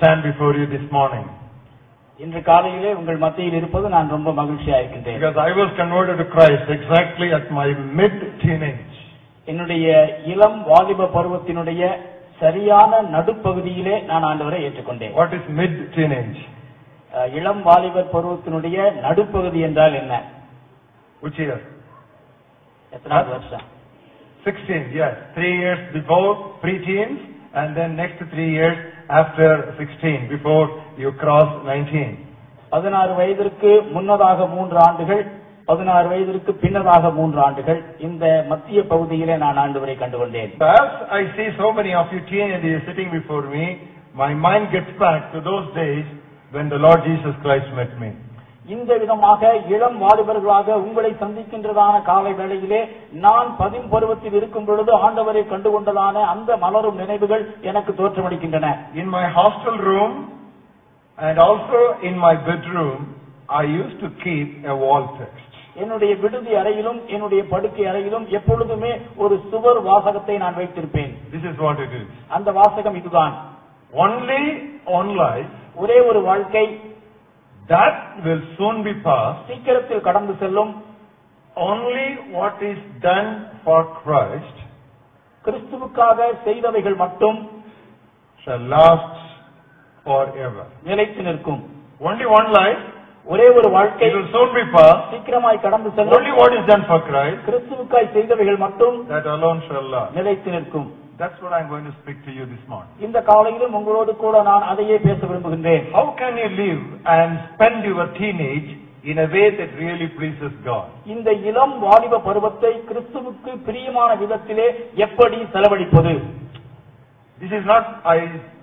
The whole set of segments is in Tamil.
stand before you this morning. இன்று காலையிலே உங்கள் மத்தியில் இருப்பது நான் ரொம்ப மகிழ்ச்சியா இருக்கின்றேன் Because I was converted to Christ exactly at my mid-teenage. என்னுடைய இளம் வாலிப பருவத்தினுடைய சரியான நடுப்பகுதியிலே நான் ஆண்டவரை ஏற்றுக்கொண்டேன் What is mid-teenage? அஹ், இளம் வாலிபர் பருவத்தினுடைய நடுப்பகுதி என்றால் என்ன Which year? எத்தனாவது வருஷம் 16, yes. Three years before pre-teens and then next three years after 16, before you cross 19. பதினாறு வயதிற்கு முன்னதாக மூன்று ஆண்டுகள் பதினாறு வயதிற்கு பின்னதாக மூன்று ஆண்டுகள் இந்த மத்திய பகுதியிலே நான் ஆண்டவரை கண்டுகொண்டேன் As I see so many of you teenagers sitting before me, my mind gets back to those days when the Lord Jesus Christ met me. இந்த விதமாக இளம் வாலிபர்களாக உங்களை சந்திக்கின்றதான காலை வேளையிலே நான் பதின் பருவத்தில் இருக்கும் பொழுது ஆண்டவரை கண்டுகொண்டதான அந்த மலரும் நினைவுகள் எனக்கு தோற்றமளிக்கின்றன In my hostel room and also in my bedroom, I used to keep a wall text. என்னுடைய விடுதி அறையிலும் என்னுடைய படுக்கை அறையிலும் எப்பொழுதுமே ஒரு சுவர் வாசகத்தை நான் வைத்திருப்பேன் This is what it is. அந்த வாசகம் இதுதான் Only on life ஒரே ஒரு வாழ்க்கை that will soon be past. சீக்கிரத்தில் கடந்து செல்லும் Only what is done for Christ கிறிஸ்துவுக்காக செய்தவைகள் மட்டும் shall last forever. நிலைத்து நிற்கும் Only one life, ஒரே ஒரு வாழ்க்கை it will soon be past. சீக்கிரமாய் கடந்து செல்லும் Only what is done for Christ, கிறிஸ்துவுக்காய் செய்தவைகள் மட்டும் that alone shall last. நிலைத்து நிற்கும் That's what I'm going to speak to you this morning. இந்த காலையிலும் உங்களோடு கூட நான் அதையே பேச விரும்புகின்றேன் How can you live and spend your teenage in a way that really pleases God? இந்த இளம் வாலிப பருவத்தை கிறிஸ்துவுக்கு பிரியமான விதத்திலே எப்படி செலவழிப்பது This is not, I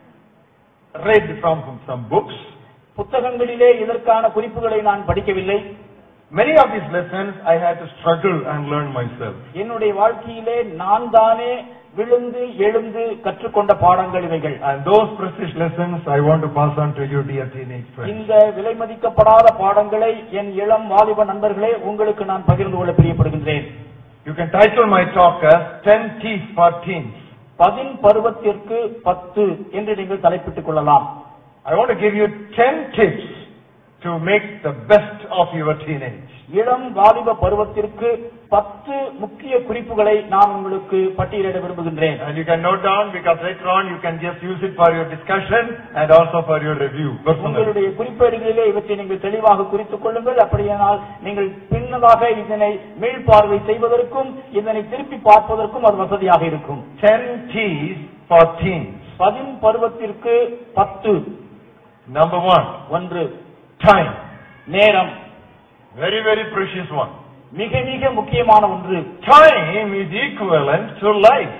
read from some books. புத்தகங்களிலே இதற்கான குறிப்புகளை நான் படிக்கவில்லை Many of these lessons I had to struggle and learn myself. என்னுடைய வாழ்க்கையிலே நான் தானே விழுந்து எழுந்து கற்றுக்கொண்ட பாடங்கள் இவைகள் And those precious lessons I want to pass on to you, dear teenage friends. இந்த விலை மதிக்கப்படாத பாடங்களை என் இளம் வாலிப நண்பர்களே உங்களுக்கு நான் பகிர்ந்து கொள்ள பிரியப்படுகின்றேன் You can title my talk as 10 T's for Teens. பதின் பருவத்திற்கு பத்து என்று நீங்கள் தலைப்பிட்டுக் கொள்ளலாம் I want to give you 10 tips to make the best of your teenage. இளம் வாலிப பருவத்திற்கு பத்து முக்கிய குறிப்புகளை நான் உங்களுக்கு பட்டியலிட விரும்புகின்றேன் And you can note down because later on you can just use it for your discussion and also for your review personally. உங்களுடைய குறிப்பேடுகளிலே இவற்றை நீங்கள் தெளிவாக குறித்துக் கொள்ளுங்கள் அப்படியானால் நீங்கள் பின்னதாக இதனை மீள்பார்வை செய்வதற்கும் இதனை திருப்பி பார்ப்பதற்கும் அது வசதியாக இருக்கும் 10 T's for teens. பதின் பருவத்திற்கு பத்து Number one, ஒன்று time. நேரம் Very, very precious one. மிக மிக முக்கியமான ஒன்று Time is equivalent to life.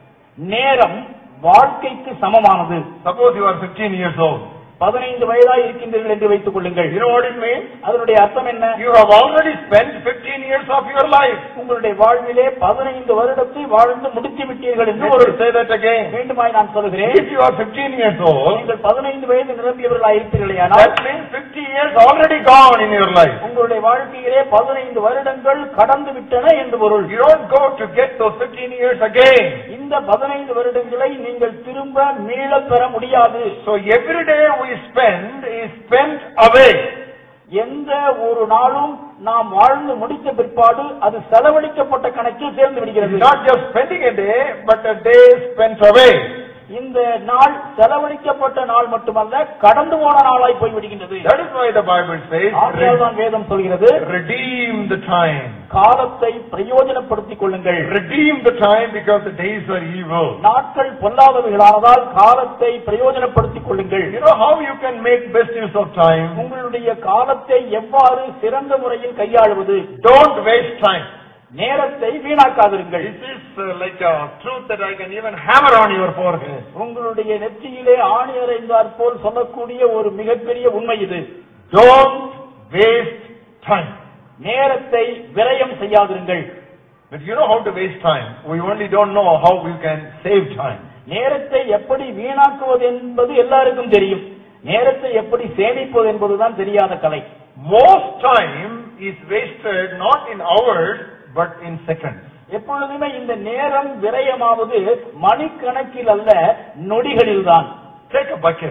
நேரம் வாழ்க்கைக்கு சமமானது Suppose you are 15 years old. பதினைந்து வயதாய் இருக்கின்றீர்கள் என்று வைத்துக் கொள்ளுங்கள் You know what it means? அதனுடைய அர்த்தம் என்ன You have already spent 15 years of your life. உங்களுடைய வாழ்விலே பதினைந்து வருடத்தை வாழ்ந்து முடித்து விட்டீர்கள் என்று Let ஒரு me say that again. வேண்டுமாய் நான் சொல்கிறேன் If you are 15 years old, நீங்கள் பதினைந்து வயது நிரம்பியவர்களாய் இருப்பீர்களேயானால் that means 50 years already gone in your life. உங்களுடைய வாழ்க்கையிலே பதினைந்து வருடங்கள் கடந்து விட்டன என்று பொருள் You don't go to get those 15 years again. இந்த பதினைந்து வருடங்களை நீங்கள் திரும்ப மீளப் பெற முடியாது So every day we spend is spent away. எந்த ஒரு நாளும் நாம் வாழ்ந்து முடித்த பிற்பாடு அது செலவழிக்கப்பட்ட கணக்கில் சேர்ந்து It's விடுகிறது not just spending a day, but a day spent away. இந்த நாள் செலவழிக்கப்பட்ட நாள் மட்டுமல்ல கடந்து போன நாளாய் போய் விடுகின்றது That is why the Bible says, ஆகையால் தான் வேதம் சொல்கிறது redeem the time. காலத்தை பிரயோஜனப்படுத்திக் கொள்ளுங்கள் Redeem the time because the days are evil. நாட்கள் பொல்லாதவைகளானதால் காலத்தை பிரயோஜனப்படுத்திக் கொள்ளுங்கள் You know how you can make best use of time? உங்களுடைய காலத்தை எவ்வாறு சிறந்த முறையில் கையாளுவது Don't waste time. நேரத்தை வீணாக்காதிருங்கள் This is uh, like a truth that I can even hammer on your forehead. உங்களுடைய நெற்றியிலே ஆணி அறைந்தாற் போல் சொல்லக்கூடிய ஒரு மிகப்பெரிய உண்மை இது Don't waste time. நேரத்தை விரயம் செய்யாதிருங்கள் But you know how to waste time. We only don't know how we can save time. நேரத்தை எப்படி வீணாக்குவது என்பது எல்லாருக்கும் தெரியும் நேரத்தை எப்படி சேமிப்பது என்பதுதான் தெரியாத கலை Most time is wasted not in hours but in seconds. எப்பொழுதுமே இந்த நேரம் விரயமாவது மணிக்கணக்கில் அல்ல நொடிகளில் தான் Take a bucket.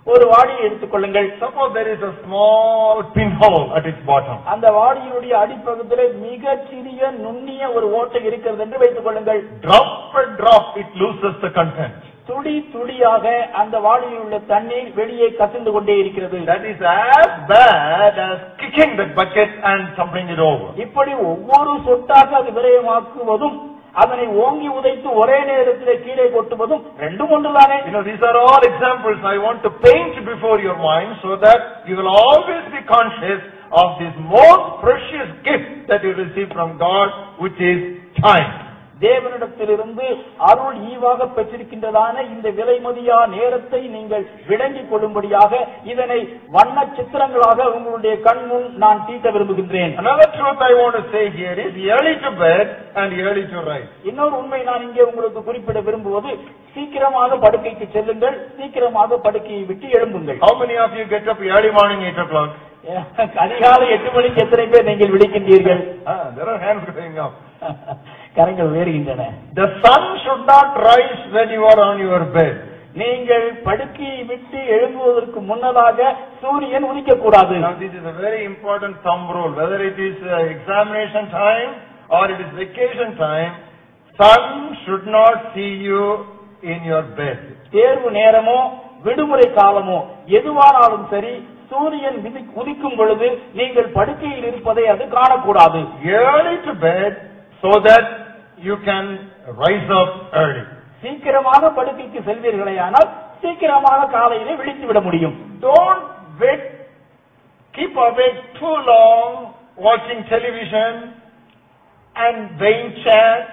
ஒரு வாடியை எடுத்துக்கொள்ளுங்கள் Suppose there is a small pinhole at its bottom. அந்த வாடியினுடைய அடிப்பகுதியிலே மிக சிறிய நுண்ணிய ஒரு ஓட்டை இருக்கிறது என்று வைத்துக் கொள்ளுங்கள் Drop by drop, it loses the content. துளி துளியாக அந்த வாடியில் உள்ள தண்ணீர் வெளியே கசிந்து கொண்டே இருக்கிறது That is as bad as kicking that bucket and tumbling it over. இப்படி ஒவ்வொரு சொட்டாக அது விரயமாக்குவதும் அதனை ஓங்கி உதைத்து ஒரே நேரத்திலே கீழே கொட்டுவதும் ரெண்டும் ஒன்றுதானே You know, these are all examples I want to paint before your mind so that you will always be conscious of this most precious gift that you receive from God, which is time. தேவனிடத்திலிருந்து அருள் ஈவாக பெற்றிருக்கின்றதான இந்த விலைமதியா நேரத்தை நீங்கள் விளங்கிக் கொள்ளும்படியாக இதனை வண்ண சித்திரங்களாக உங்களுடைய கண் முன் நான் தீட்ட விரும்புகின்றேன் Another truth I want to say here is early to bed and early to rise. இன்னொரு உண்மை நான் இங்கே உங்களுக்கு குறிப்பிட விரும்புவது சீக்கிரமாக படுக்கைக்கு செல்லுங்கள் சீக்கிரமாக படுக்கையை விட்டு எழும்புங்கள் How many of you get up early morning 8 o'clock? அதிகாலை எட்டு மணிக்கு எத்தனை பேர் நீங்கள் விழிக்கின்றீர்கள் Ah, there are hands going up. கரங்கள் வேறுகின்றன The sun should not rise when you are on your bed. நீங்கள் படுக்கையை விட்டு எழும்புவதற்கு முன்னதாக சூரியன் உதிக்கக்கூடாது Now this is a very important thumb rule, whether it is uh, examination time or it is vacation time, sun should not see you in your bed. தேர்வு நேரமோ விடுமுறை காலமோ எதுவானாலும் சரி சூரியன் விதி- உதிக்கும் பொழுது நீங்கள் படுக்கையில் இருப்பதை அது காணக்கூடாது Early to bed so that you can rise up early. சீக்கிரமாக படுக்கைக்கு செல்வீர்களேயானால் சீக்கிரமாக காலையிலே விழித்து விட முடியும் Don't wait, keep awake too long watching television and vain chat.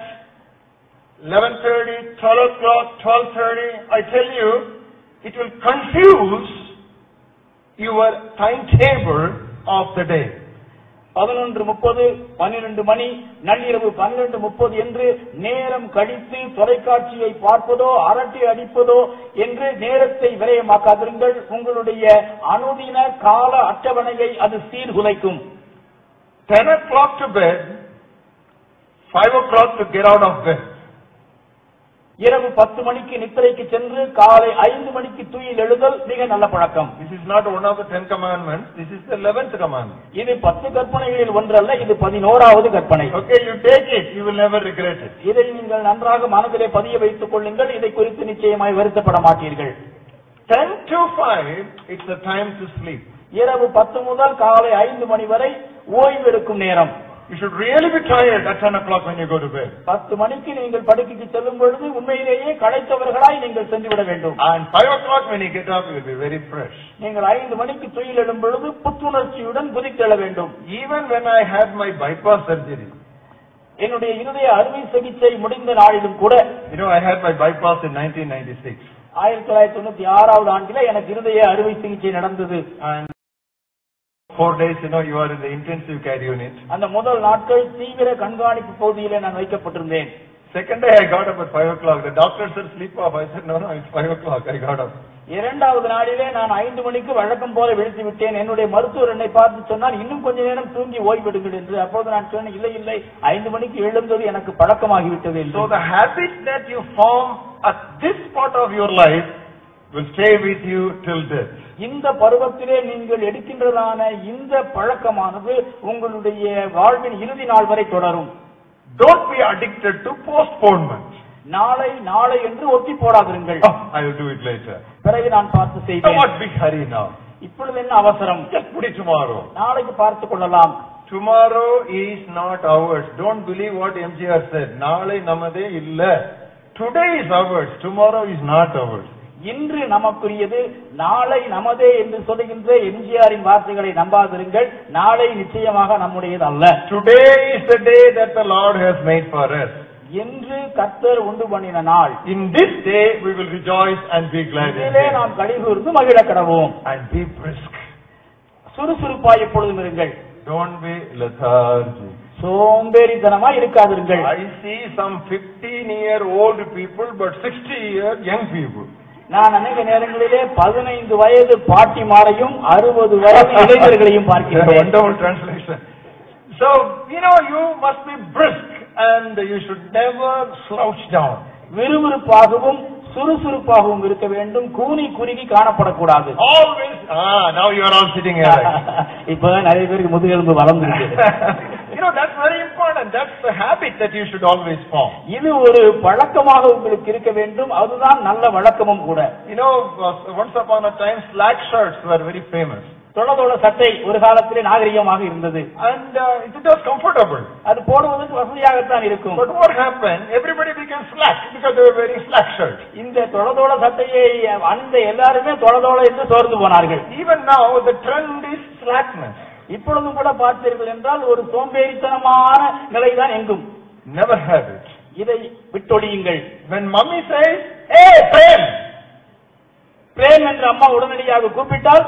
11.30, 12 o'clock, 12.30, I tell you, it will confuse your timetable of the day. பதினொன்று முப்பது பன்னிரண்டு மணி நள்ளிரவு பன்னிரண்டு முப்பது என்று நேரம் கழித்து தொலைக்காட்சியை பார்ப்பதோ அரட்டை அடிப்பதோ என்று நேரத்தை விரயமாக்காதிருங்கள் உங்களுடைய அனுதின கால அட்டவணையை அது சீர்குலைக்கும் 10 o'clock to bed, 5 o'clock to get out of bed. இரவு பத்து மணிக்கு நித்திரைக்கு சென்று காலை ஐந்து மணிக்கு தூயில் எழுதல் மிக நல்ல பழக்கம் This is not one of the Ten Commandments, this is the eleventh commandment. இது பத்து கற்பனைகளில் ஒன்றல்ல இது பதினோராவது கற்பனை Okay, you take it, you will never regret it. இதை நீங்கள் நன்றாக மனதிலே பதிய வைத்துக் கொள்ளுங்கள் இதை குறித்து நிச்சயமாய் வருத்தப்பட மாட்டீர்கள் 10 to 5, it's the time to sleep. இரவு பத்து முதல் காலை ஐந்து மணி வரை ஓய்வு எடுக்கும் நேரம் You should really be tired at 10 o'clock when you go to bed. பத்து மணிக்கு நீங்கள் படுக்கைக்கு செல்லும் பொழுது உண்மையிலேயே களைத்தவர்களாய் நீங்கள் சென்றுவிட வேண்டும் And 5 o'clock when you get up, you will be very fresh. நீங்கள் ஐந்து மணிக்கு துயில் எழும் பொழுது புத்துணர்ச்சியுடன் குதித்தெழ வேண்டும் Even when I had my bypass surgery, என்னுடைய இருதய அறுவை சிகிச்சை முடிந்த நாளிலும் கூட you know, I had my bypass in 1996. ஆயிரத்தி தொள்ளாயிரத்தி தொண்ணூத்தி ஆறாவது ஆண்டில எனக்கு இருதய அறுவை சிகிச்சை நடந்தது And four days, you know, you are in the intensive care unit. அந்த முதல் நாட்கள் தீவிர கண்காணிப்பு பகுதியிலே நான் வைக்கப்பட்டிருந்தேன் Second day I got up at 5 o'clock. The doctor said sleep off. I said, no, no, it's 5 o'clock. I got up. இரண்டாவது நாளிலே நான் ஐந்து மணிக்கு வழக்கம் போல விழித்து விட்டேன் என்னுடைய மருத்துவர் என்னை பார்த்து சொன்னார் இன்னும் கொஞ்ச நேரம் தூங்கி ஓய்வெடுங்கள் என்று அப்போது நான் சொன்னேன் இல்லை இல்லை ஐந்து மணிக்கு எழுந்தது எனக்கு பழக்கமாகிவிட்டது என்று So the habit that you form at this part of your life will stay with you till death. இந்த பருவத்திலே நீங்கள் எடுக்கின்றதான இந்த பழக்கமானது உங்களுடைய வாழ்வின் இறுதி நாள் வரை தொடரும் Don't be addicted to postponement. நாளை நாளை என்று ஒத்தி போடாதிருங்கள் Oh, I will do it later. பிறகு நான் பார்த்து So செய்வேன் what big hurry now? இப்பொழுது என்ன அவசரம் Just put it tomorrow. நாளைக்கு பார்த்துக் கொள்ளலாம் Tomorrow is not ours. Don't believe what MGR said. நாளை நமதே இல்ல. Today is ours. Tomorrow is not ours. இன்று நமக்குரியது நாளை நமதே என்று சொல்லுகின்ற எம்ஜிஆரின் வார்த்தைகளை நம்பாதிருங்கள் நாளை நிச்சயமாக நம்முடையது அல்ல Today is the day that the Lord has made for us. என்று கர்த்தர் உண்டு பண்ணின நாள் In this day we will rejoice and be glad in இதிலே Him. நாம் கழிகூர்ந்து மகிழ கடவோம் And be brisk. சுறுசுறுப்பாய் எப்பொழுதும் இருங்கள் Don't be lethargic. சோம்பேறித்தனமாய் இருக்காதிருங்கள் I see some 15 year old people but 60 year young people. நான் அநேக நேரங்களிலே பதினைந்து வயது பாட்டிமாரையும் அறுபது வயது இளைஞர்களையும் A பார்க்கிறேன் wonderful translation. So, you know, you must be brisk and you should never slouch down. விறுவிறுப்பாகவும் சுறுசுறுப்பாகவும் இருக்க வேண்டும் கூனி குறுகி காணப்படக்கூடாது Always, ah, now you are all sitting here. like- இப்பதான் நிறைய பேருக்கு முதுகெலும்பு வளர்ந்துருக்கு you know, that's very important. That's the habit that you should always form. இது ஒரு பழக்கமாக உங்களுக்கு இருக்க வேண்டும் அதுதான் நல்ல வழக்கமும் கூட You know, once upon a time, slack shirts were very famous. தொளதொள சட்டை ஒரு காலத்திலே நாகரிகமாக இருந்தது And uh, it was comfortable. அது போடுவதற்கு வசதியாகத்தான் இருக்கும் But what happened? Everybody became slack because they were wearing slack shirts. இந்த தொளதோள சட்டையை அணிந்த எல்லாருமே தொளதோள என்று சோர்ந்து போனார்கள் Even now, the trend is slackness. இப்பொழுதும் கூட பார்த்தீர்கள் என்றால் ஒரு சோம்பேறித்தனமான நிலைதான் எங்கும் Never have it. இதை விட்டொழியுங்கள் When mummy says, hey, Prem, Prem என்று அம்மா உடனடியாக கூப்பிட்டால்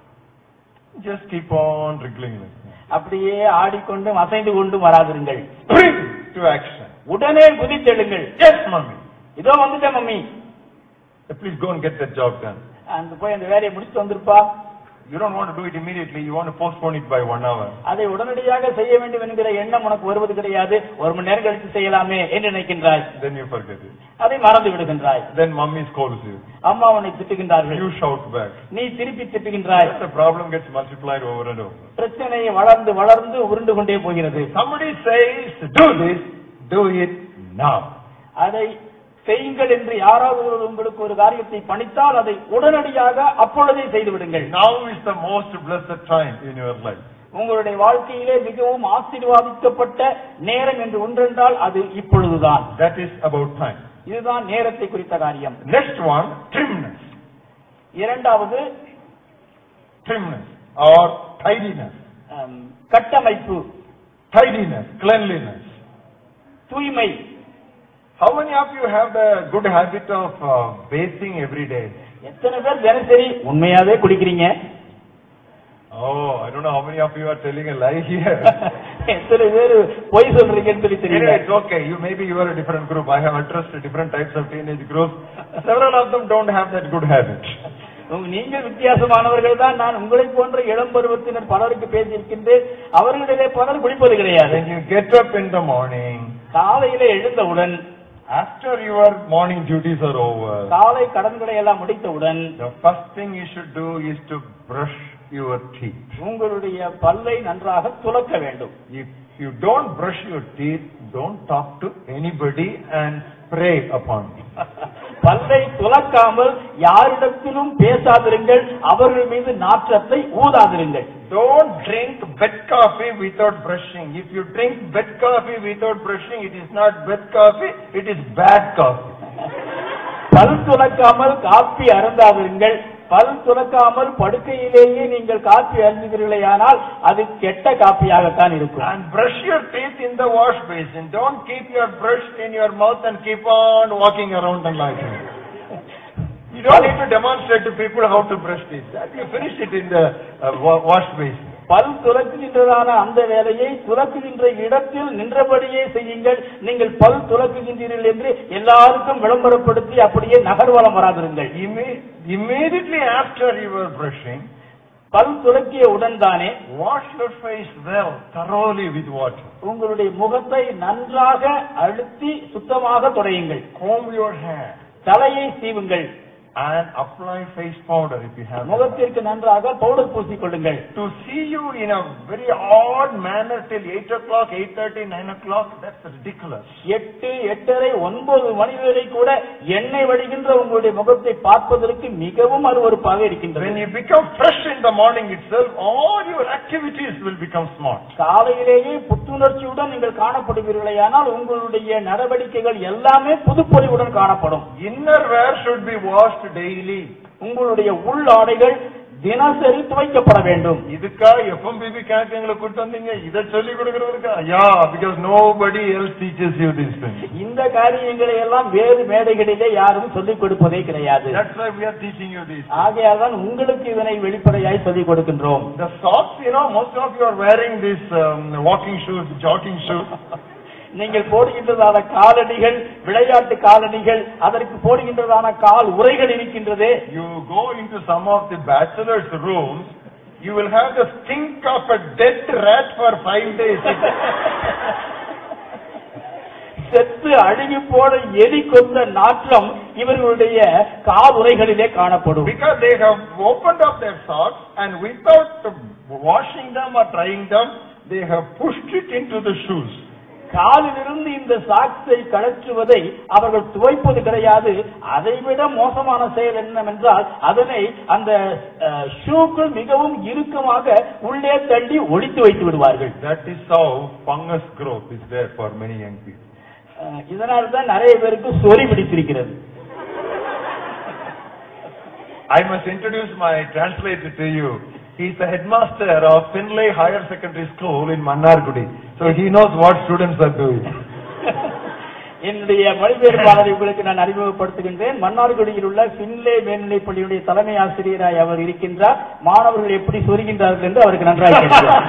just keep on wriggling like that. அப்படியே ஆடிக்கொண்டும் அசைந்து கொண்டும் வராதிருங்கள் Spring to action. உடனே குதித்தெழுங்கள் Yes, mummy. இதோ வந்துட்டேன் mummy Please go and get that job done. அந்த போய் அந்த வேலையை முடிச்சுட்டு வந்திருப்பா You don't want to do it immediately. You want to postpone it by one hour. அதை உடனடியாக செய்ய வேண்டும் என்கிற எண்ணம் உனக்கு வருவது கிடையாது ஒரு மணி நேரம் கழித்து செய்யலாமே என்று நினைக்கின்றாய் Then you forget it. அதை மறந்து விடுகின்றாய் Then mummy scolds you. அம்மா உன்னை திட்டுகின்றார்கள் You shout back. நீ திருப்பி திட்டுகின்றாய் The problem gets multiplied over and over. பிரச்சனை வளர்ந்து வளர்ந்து உருண்டு கொண்டே போகிறது Somebody says, do this, do it now. அதை செய்யுங்கள் என்று யாராவது ஒருவர் உங்களுக்கு ஒரு காரியத்தை பணித்தால் அதை உடனடியாக அப்பொழுதே செய்து விடுங்கள் Now is the most blessed time in your life. உங்களுடைய வாழ்க்கையிலே மிகவும் ஆசீர்வாதிக்கப்பட்ட நேரம் என்று ஒன்றென்றால் அது இப்பொழுதுதான் That is about time. இதுதான் நேரத்தை குறித்த காரியம் Next one, trimness. இரண்டாவது Trimness or tidiness. ஹம், கட்டமைப்பு Tidiness, cleanliness. தூய்மை How many of you have the good habit of uh, bathing every day? எத்தனை பேர் தினசரி உண்மையாவே குடிக்கிறீங்க Oh, I don't know how many of you are telling a lie here. எத்தனை பேர் பொய் சொல்றீங்கன்னு சொல்லி தெரியல anyway, it's okay. You maybe you are a different group. I have addressed different types of teenage groups. Several of them don't have that good habit. உங்க- நீங்கள் வித்தியாசமானவர்கள் தான் நான் உங்களை போன்ற இளம் பருவத்தினர் பலருக்கு பேசியிருக்கின்றேன் அவர்களிலே பலர் குடிப்பது கிடையாது When you get up in the morning, காலையில எழுந்தவுடன் after your morning duties are over, காலை கடன்களை எல்லாம் முடித்தவுடன் the first thing you should do is to brush your teeth. உங்களுடைய பல்லை நன்றாக துலக்க வேண்டும் If you don't brush your teeth, don't talk to anybody and pray upon me. பல்லை துலக்காமல் யாரிடத்திலும் பேசாதிருங்கள் அவர்கள் மீது நாற்றத்தை ஊதாதிருங்கள் Don't drink bed coffee without brushing. If you drink bed coffee without brushing, it is not bed coffee, it is bad coffee. பல் துலக்காமல் காப்பி அருந்தாதிருங்கள் பல் துலக்காமல் படுக்கையிலேயே நீங்கள் காப்பி அருந்துகிறீர்களேயானால் அது கெட்ட காப்பியாகத்தான் இருக்கும் And brush your teeth in the wash basin. Don't keep your brush in your mouth and keep on walking around and like that. You don't need to demonstrate to people how to brush teeth. You finish it in the uh, wa- wash basin. பல் துலக்குகின்றதான அந்த வேலையை துலக்குகின்ற இடத்தில் நின்றபடியே செய்யுங்கள் நீங்கள் பல் துலக்குகின்றீர்கள் என்று எல்லாருக்கும் விளம்பரப்படுத்தி அப்படியே நகர்வலம் வராதிருங்கள் Imme- immediately after you are brushing, பல் துலக்கிய உடன் தானே wash your face well, thoroughly with water. உங்களுடைய முகத்தை நன்றாக அழுத்தி சுத்தமாக துடையுங்கள் Comb your hair தலையை சீவுங்கள் and apply face powder if you have. it. முகத்திற்கு நன்றாக பவுடர் பூசிக் கொள்ளுங்கள் To see you in a very odd manner till 8 o'clock, 8.30, 9 o'clock, that's ridiculous. எட்டு எட்டரை ஒன்பது மணி வரை கூட எண்ணெய் வடிகின்ற உங்களுடைய முகத்தை பார்ப்பதற்கு மிகவும் அருவருப்பாக When இருக்கின்றது you become fresh in the morning itself, all your activities will become smart. காலையிலேயே புத்துணர்ச்சியுடன் நீங்கள் காணப்படுவீர்களேயானால் உங்களுடைய நடவடிக்கைகள் எல்லாமே புதுப்பொலிவுடன் காணப்படும் Inner wear should be washed daily. உங்களுடைய உள்ளாடைகள் தினசரி துவைக்கப்பட வேண்டும் இதுக்கா எஃப்எம்பிபி கேங்க் எங்களை கூட்டு வந்தீங்க இதை சொல்லி கொடுக்கறதுக்கா yeah because nobody else teachers you this thing இந்த காரியங்களை எல்லாம் வேறு மேடைகளிலே யாரும் சொல்லிக் கொடுப்பதே கிடையாது That's why we are teaching you this. ஆகையால் தான் உங்களுக்கு இதனை வெளிப்படையாய் சொல்லிக் கொடுக்கின்றோம் The socks, you know, most of you are wearing these um, walking shoes, jogging shoes. நீங்கள் போடுகின்றதான காலணிகள் விளையாட்டு காலணிகள் அதற்கு போடுகின்றதான கால் உரைகள் இருக்கின்றதே You go into some of the bachelors' rooms, you will have the stink of a dead rat for five days. செத்து அழுகி போன எலி கொத்த நாற்றம் இவர்களுடைய காதுரைகளிலே காணப்படும் Because they have opened up their socks and without washing them or drying them, they have pushed it into the shoes. காலிலிருந்து இந்த சாக்ஸை கழற்றுவதை அவர்கள் துவைப்பது கிடையாது அதைவிட மோசமான செயல் என்னவென்றால் அதனை அந்த அஹ், ஷூக்குள் மிகவும் இறுக்கமாக உள்ளே தள்ளி ஒளித்து வைத்து விடுவார்கள் That is how fungus growth is there for many young people. அஹ், இதனால்தான் நிறைய பேருக்கு சொறி பிடித்திருக்கிறது I must introduce my translator to you. He's the headmaster of Finlay Higher Secondary School in Mannargudi. So he knows what students are doing. என்னுடைய மொழிபெயர்ப்பாளரை உங்களுக்கு நான் அறிமுகப்படுத்துகின்றேன் மன்னார்குடியில் உள்ள பின்லே மேல்நிலைப் பள்ளியுடைய தலைமை ஆசிரியராய் அவர் இருக்கின்றார் மாணவர்கள் எப்படி சொருகின்றார்கள் என்று அவருக்கு நன்றாக தெரியும்.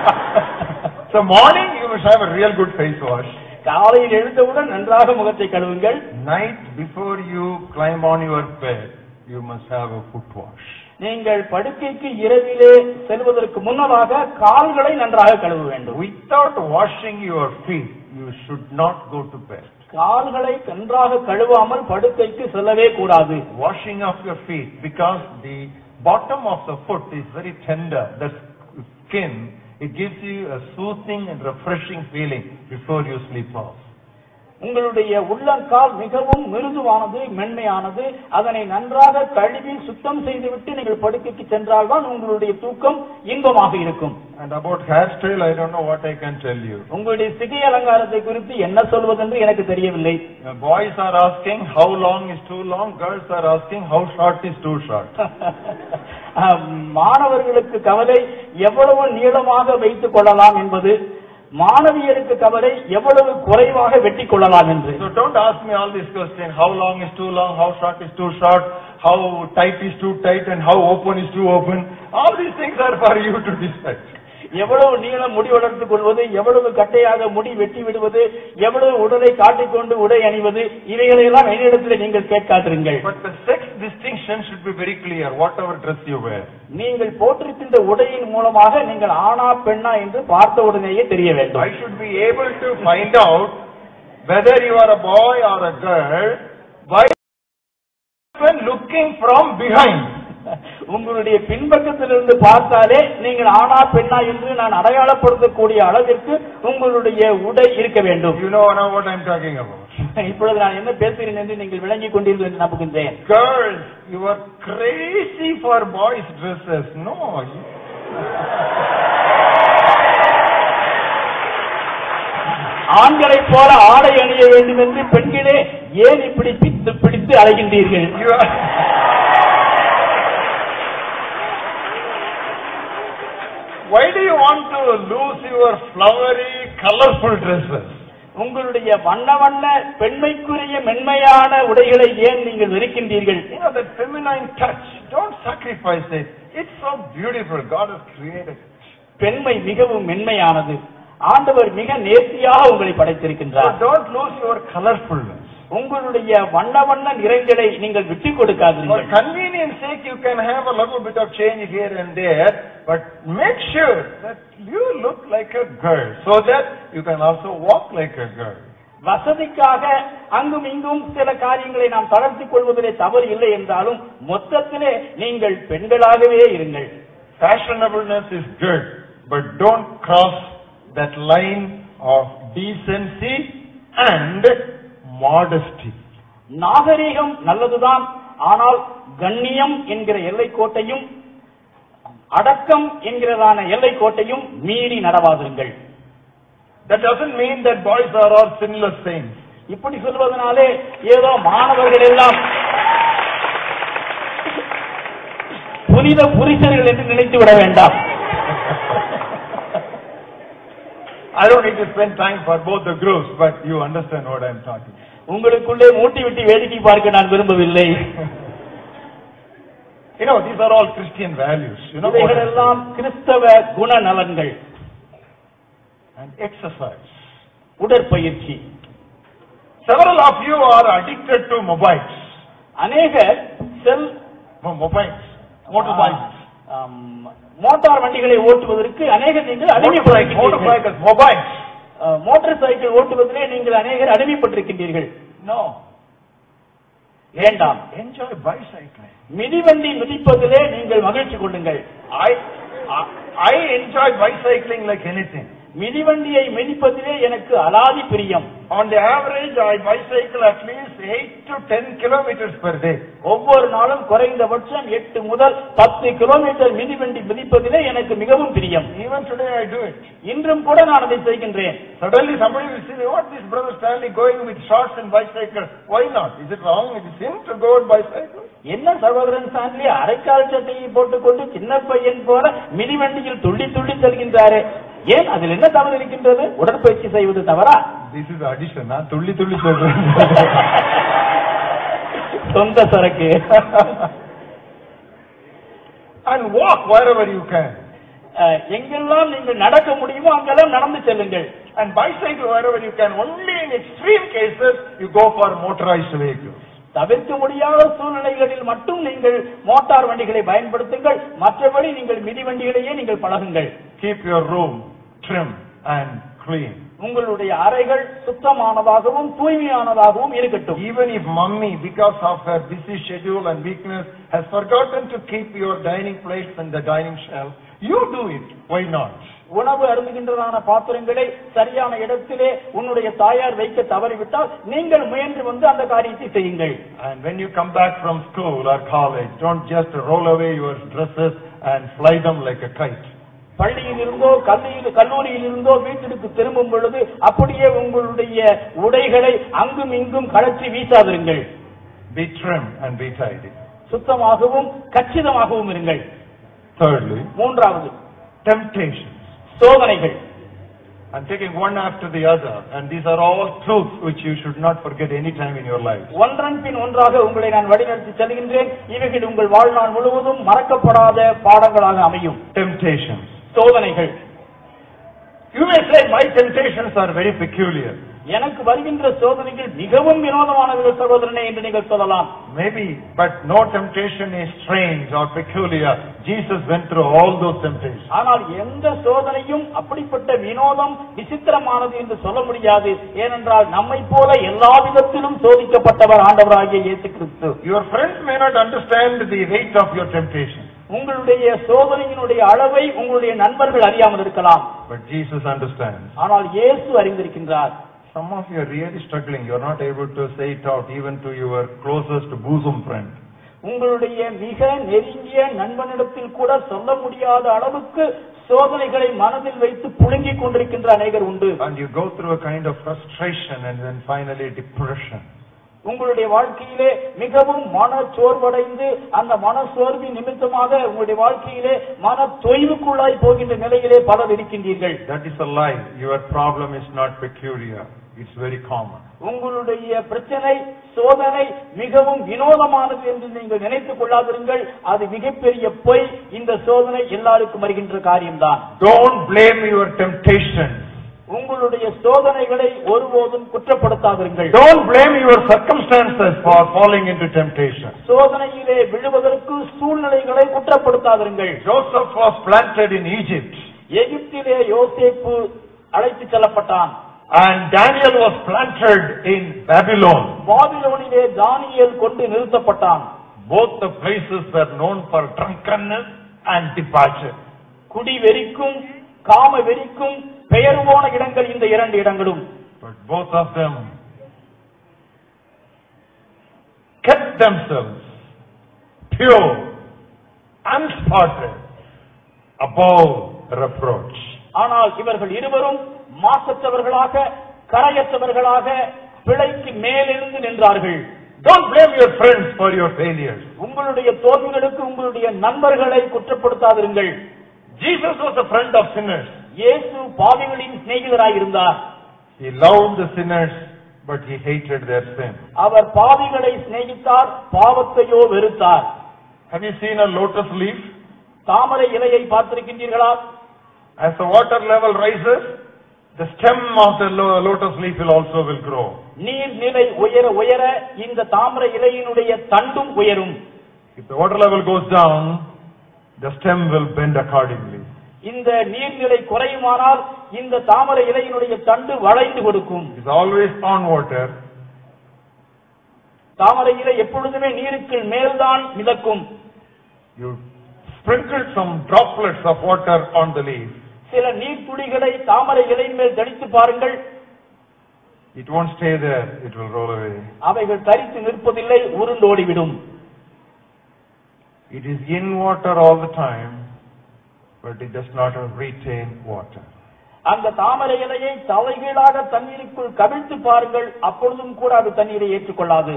So morning you must have a real good face wash. காலையில் எழுந்தவுடன் நன்றாக முகத்தை கழுவுங்கள் Night before you climb on your bed, you must have a foot wash. நீங்கள் படுக்கைக்கு இரவிலே செல்வதற்கு முன்னதாக கால்களை நன்றாக கழுவ வேண்டும் Without washing your feet, you should not go to bed. கால்களை நன்றாக கழுவாமல் படுக்கைக்கு செல்லவே கூடாது Washing of your feet because the bottom of the foot is very tender. The skin, it gives you a soothing and refreshing feeling before you sleep off. உங்களுடைய உள்ளங்கால் மிகவும் மிருதுவானது மென்மையானது அதனை நன்றாக கழுவி சுத்தம் செய்துவிட்டு நீங்கள் படுக்கைக்கு சென்றால்தான் உங்களுடைய தூக்கம் இன்பமாக இருக்கும் And about hairstyle, I don't know what I can tell you. உங்களுடைய சிகை அலங்காரத்தை குறித்து என்ன சொல்வதென்று எனக்கு தெரியவில்லை Uh, Boys are asking how long is too long, girls are asking how short is too short. அஹ், மாணவர்களுக்கு கவலை எவ்வளவு நீளமாக வைத்துக் கொள்ளலாம் என்பது மாணவியருக்கு கவலை எவ்வளவு குறைவாக வெட்டிக் கொள்ளலாம் என்று So don't ask me all these questions, how long is too long, how short is too short, how tight is too tight and how open is too open. All these things are for you to decide. எவ்வளவு நீளம் முடி வளர்த்துக் கொள்வது எவ்வளவு கட்டையாக முடி வெட்டி விடுவது எவ்வளவு உடலை காட்டிக்கொண்டு உடை அணிவது இவைகளையெல்லாம் என்னிடத்தில் நீங்கள் கேட்காதிருங்கள் But the sex distinction should be very clear, whatever dress you wear. நீங்கள் போட்டிருக்கின்ற உடையின் மூலமாக நீங்கள் ஆணா பெண்ணா என்று பார்த்த உடனேயே தெரிய I வேண்டும் should be able to find out whether you are a boy or a girl by when looking from behind. உங்களுடைய பின்பக்கத்திலிருந்து பார்த்தாலே நீங்கள் ஆணா பெண்ணா என்று நான் அடையாளப்படுத்தக்கூடிய அளவிற்கு உங்களுடைய உடை இருக்க வேண்டும் You know now what I'm talking about. இப்பொழுது நான் என்ன பேசுகிறேன் என்று நீங்கள் விளங்கிக் கொண்டீர்கள் என்று நம்புகின்றேன் Girls, you are crazy for boys' dresses. No. ஆண்களைப் போல ஆடை அணிய வேண்டும் என்று பெண்களே ஏன் இப்படி பித்து பிடித்து அலைகின்றீர்கள் You are. Why do you want to lose your flowery, colorful dresses? உங்களுடைய வண்ண வண்ண பெண்மைக்குரிய மென்மையான உடைகளை ஏன் நீங்கள் வெறுக்கின்றீர்கள் You know, that feminine touch, don't sacrifice it. It's so beautiful. God has created it. பெண்மை மிகவும் மென்மையானது ஆண்டவர் மிக நேர்த்தியாக உங்களை So படைத்திருக்கின்றார் don't lose your colorfulness. உங்களுடைய வண்ண வண்ண நிறங்களை நீங்கள் விட்டுக் For கொடுக்காதீர்கள் convenience sake, you can have a little bit of change here and there, but make sure that you look like a girl, so that you can also walk like a girl. வசதிக்காக அங்கும் இங்கும் சில காரியங்களை நாம் தளர்த்திக் கொள்வதிலே தவறு இல்லை என்றாலும் மொத்தத்திலே நீங்கள் பெண்களாகவே இருங்கள் Fashionableness is good, but don't cross that line of decency and modesty. நாகரீகம் நல்லதுதான் ஆனால் கண்ணியம் என்கிற எல்லை கோட்டையும் அடக்கம் என்கிறதான எல்லை கோட்டையும் மீறி நடவாதிருங்கள் That doesn't mean that boys are all sinless saints. இப்படி சொல்வதனாலே ஏதோ மாணவர்கள் எல்லாம் புனித புருஷர்கள் என்று நினைத்து விட வேண்டாம் I don't need to spend time for both the groups, but you understand what I'm talking. உங்களுக்குள்ளே மூட்டி விட்டு வேடிக்கை பார்க்க நான் விரும்பவில்லை You know, these are all Christian values, you know, இவைகள் எல்லாம் கிறிஸ்தவ குணநலன்கள் and exercise. உடற்பயிற்சி Several of you are addicted to mobiles. அநேகர் செல் No, mobiles, motorbikes. ஆம், மோட்டார் வண்டிகளை ஓட்டுவதற்கு அநேக நீங்கள் Motorbikes, அடிமைப்படுத்தி motorbikes, mobiles. Ah, motorcycle ஓட்டுவதிலே நீங்கள் அநேகர் அடிமைப்பட்டிருக்கின்றீர்கள் No. வேண்டாம் Enjoy bicycling. மிதிவண்டி மிதிப்பதிலே நீங்கள் மகிழ்ச்சி கொள்ளுங்கள் I, I, I enjoy bicycling like anything. மிதிவண்டியை மிதிப்பதிலே எனக்கு அலாதி பிரியம் On the average, I bicycle at least 8 to 10 kilometers per day. ஒவ்வொரு நாளும் குறைந்தபட்சம் எட்டு முதல் பத்து கிலோமீட்டர் மிதிவண்டி மிதிப்பதிலே எனக்கு மிகவும் பிரியம் Even today I do it. இன்றும் கூட நான் அதை செய்கின்றேன் Suddenly somebody will say, what this brother Stanley going with shorts and bicycle? Why not? Is it wrong? Is it sin to go on bicycle? என்ன சகோதரன் சாந்தி அரைக்கால் சட்டையை போட்டுக்கொண்டு சின்ன பையன் போல மிதிவண்டியில் துள்ளி துள்ளி செல்கின்றாரே ஏன் அதில் என்ன தவறு இருக்கின்றது உடற்பயிற்சி செய்வது தவறா This is addition, huh? துள்ளி துள்ளி சொல்றேன். சொந்த சரக்கு and walk wherever you can. அஹ், எங்கெல்லாம் நீங்கள் நடக்க முடியுமோ அங்கெல்லாம் நடந்து செல்லுங்கள் And bicycle wherever you can. Only in extreme cases you go for motorized vehicles. தவிர்க்க முடியாத சூழ்நிலைகளில் மட்டும் நீங்கள் மோட்டார் வண்டிகளை பயன்படுத்துங்கள் மற்றபடி நீங்கள் மிதிவண்டிகளையே நீங்கள் பழகுங்கள் Keep your room trim and clean. உங்களுடைய அறைகள் சுத்தமானதாகவும் தூய்மையானதாகவும் இருக்கட்டும் Even if mummy, because of her busy schedule and weakness, has forgotten to keep your dining plates and the dining shelf, you do it. Why not? உணவு அருந்துகின்றதான பாத்திரங்களை சரியான இடத்திலே உன்னுடைய தாயார் வைக்க தவறிவிட்டால் நீங்கள் முயன்று வந்து அந்த காரியத்தை செய்யுங்கள் And when you come back from school or college, don't just roll away your dresses and fly them like a kite. பள்ளியில் இருந்தோ கல்வியில் கல்லூரியில் இருந்தோ வீட்டிற்கு திரும்பும் பொழுது அப்படியே உங்களுடைய உடைகளை அங்கும் இங்கும் கழற்றி வீசாதிருங்கள் Be trim and be tidy. சுத்தமாகவும் கச்சிதமாகவும் இருங்கள் Thirdly, மூன்றாவது temptations. சோதனைகள் I'm taking one after the other, and these are all truths which you should not forget any time in your life. ஒன்றன் பின் ஒன்றாக உங்களை நான் வழிநடத்தி செல்கின்றேன் இவைகள் உங்கள் வாழ்நாள் முழுவதும் மறக்கப்படாத பாடங்களாக அமையும் Temptations. சோதனைகள் You may say, my temptations are very peculiar. எனக்கு வருகின்ற சோதனைகள் மிகவும் வினோதமானவர்கள் சகோதரனே என்று நீங்கள் சொல்லலாம் Maybe, but no temptation is strange or peculiar. Jesus went through all those temptations. ஆனால் எந்த சோதனையும் அப்படிப்பட்ட வினோதம் விசித்திரமானது என்று சொல்ல முடியாது ஏனென்றால் நம்மை போல எல்லா விதத்திலும் சோதிக்கப்பட்டவர் ஆண்டவராகிய இயேசு கிறிஸ்து Your friends may not understand the weight of your temptation, உங்களுடைய சோதனையினுடைய அளவை உங்களுடைய நண்பர்கள் அறியாமல் இருக்கலாம் but Jesus understands. ஆனால் இயேசு அறிந்திருக்கின்றார் Some of you are really struggling. You're not able to say it out even to your closest bosom friend. உங்களுடைய மிக நெருங்கிய நண்பனிடத்தில் கூட சொல்ல முடியாத அளவுக்கு சோதனைகளை மனதில் வைத்து புழுங்கிக் கொண்டிருக்கின்ற அநேகர் உண்டு And you go through a kind of frustration and then finally depression. உங்களுடைய வாழ்க்கையிலே மிகவும் மன சோர்வடைந்து அந்த மன சோர்வின் நிமித்தமாக உங்களுடைய வாழ்க்கையிலே மன தொய்வுக்குள்ளாய் போகின்ற நிலையிலே பலர் இருக்கின்றீர்கள் That is a lie. Your problem is not peculiar. It's very common. உங்களுடைய பிரச்சனை சோதனை மிகவும் வினோதமானது என்று நீங்கள் நினைத்துக் கொள்ளாதிருங்கள் அது மிகப்பெரிய பொய் இந்த சோதனை எல்லாருக்கும் வருகின்ற காரியம்தான் Don't blame your temptation. உங்களுடைய சோதனைகளை ஒருபோதும் குற்றப்படுத்தாதிருங்கள் Don't blame your circumstances for falling into temptation. சோதனையிலே விழுவதற்கு சூழ்நிலைகளை குற்றப்படுத்தாதிருங்கள் Joseph was planted in Egypt எகிப்திலே யோசேப்பு அழைத்து செல்லப்பட்டான் and Daniel was planted in Babylon. பாபிலோனிலே தானியேல் கொண்டு நிறுத்தப்பட்டான் Both the places were known for drunkenness and debauchery. குடி வெறிக்கும் காம வெறிக்கும் பெயர் போன இடங்கள் இந்த இரண்டு இடங்களும் But both of them kept themselves pure, unspotted, above reproach. ஆனால் இவர்கள் இருவரும் மாசற்றவர்களாக கரையற்றவர்களாக பிழைக்கு மேலிருந்து நின்றார்கள் Don't blame your friends for your failures. உங்களுடைய தோல்விகளுக்கு உங்களுடைய நண்பர்களை குற்றப்படுத்தாதிருங்கள் Jesus was a friend of sinners. இயேசு பாவிகளின் சிநேகிதராய் இருந்தார் He loved the sinners, but he hated their sin. அவர் பாவிகளை சிநேகித்தார் பாவத்தையோ வெறுத்தார் Have you seen a lotus leaf? தாமரை இலையை பார்த்திருக்கின்றீர்களா As the water level rises, the stem of the lo- lotus leaf will also will grow. நீர்நிலை உயர உயர இந்த தாமரை இலையினுடைய தண்டும் உயரும் If the water level goes down, the stem will bend accordingly. இந்த நீர்நிலை குறையுமானால் இந்த தாமரை இலையினுடைய தண்டு வளைந்து கொடுக்கும் It's always on water. தாமரை இலை எப்பொழுதுமே நீருக்கு மேல்தான் மிதக்கும் You sprinkle some droplets of water on the leaf. சில நீர்த்துளிகளை தாமரை இலையின் மேல் தெளித்து பாருங்கள் It won't stay there. It will roll away. அவைகள் தரித்து நிற்பதில்லை உருண்டோடிவிடும் It is in water all the time, but it does not retain water. அந்த தாமரை இலையை தலைகீழாக தண்ணீருக்குள் கவிழ்த்து பாருங்கள் அப்பொழுதும் கூட அது தண்ணீரை ஏற்றுக்கொள்ளாது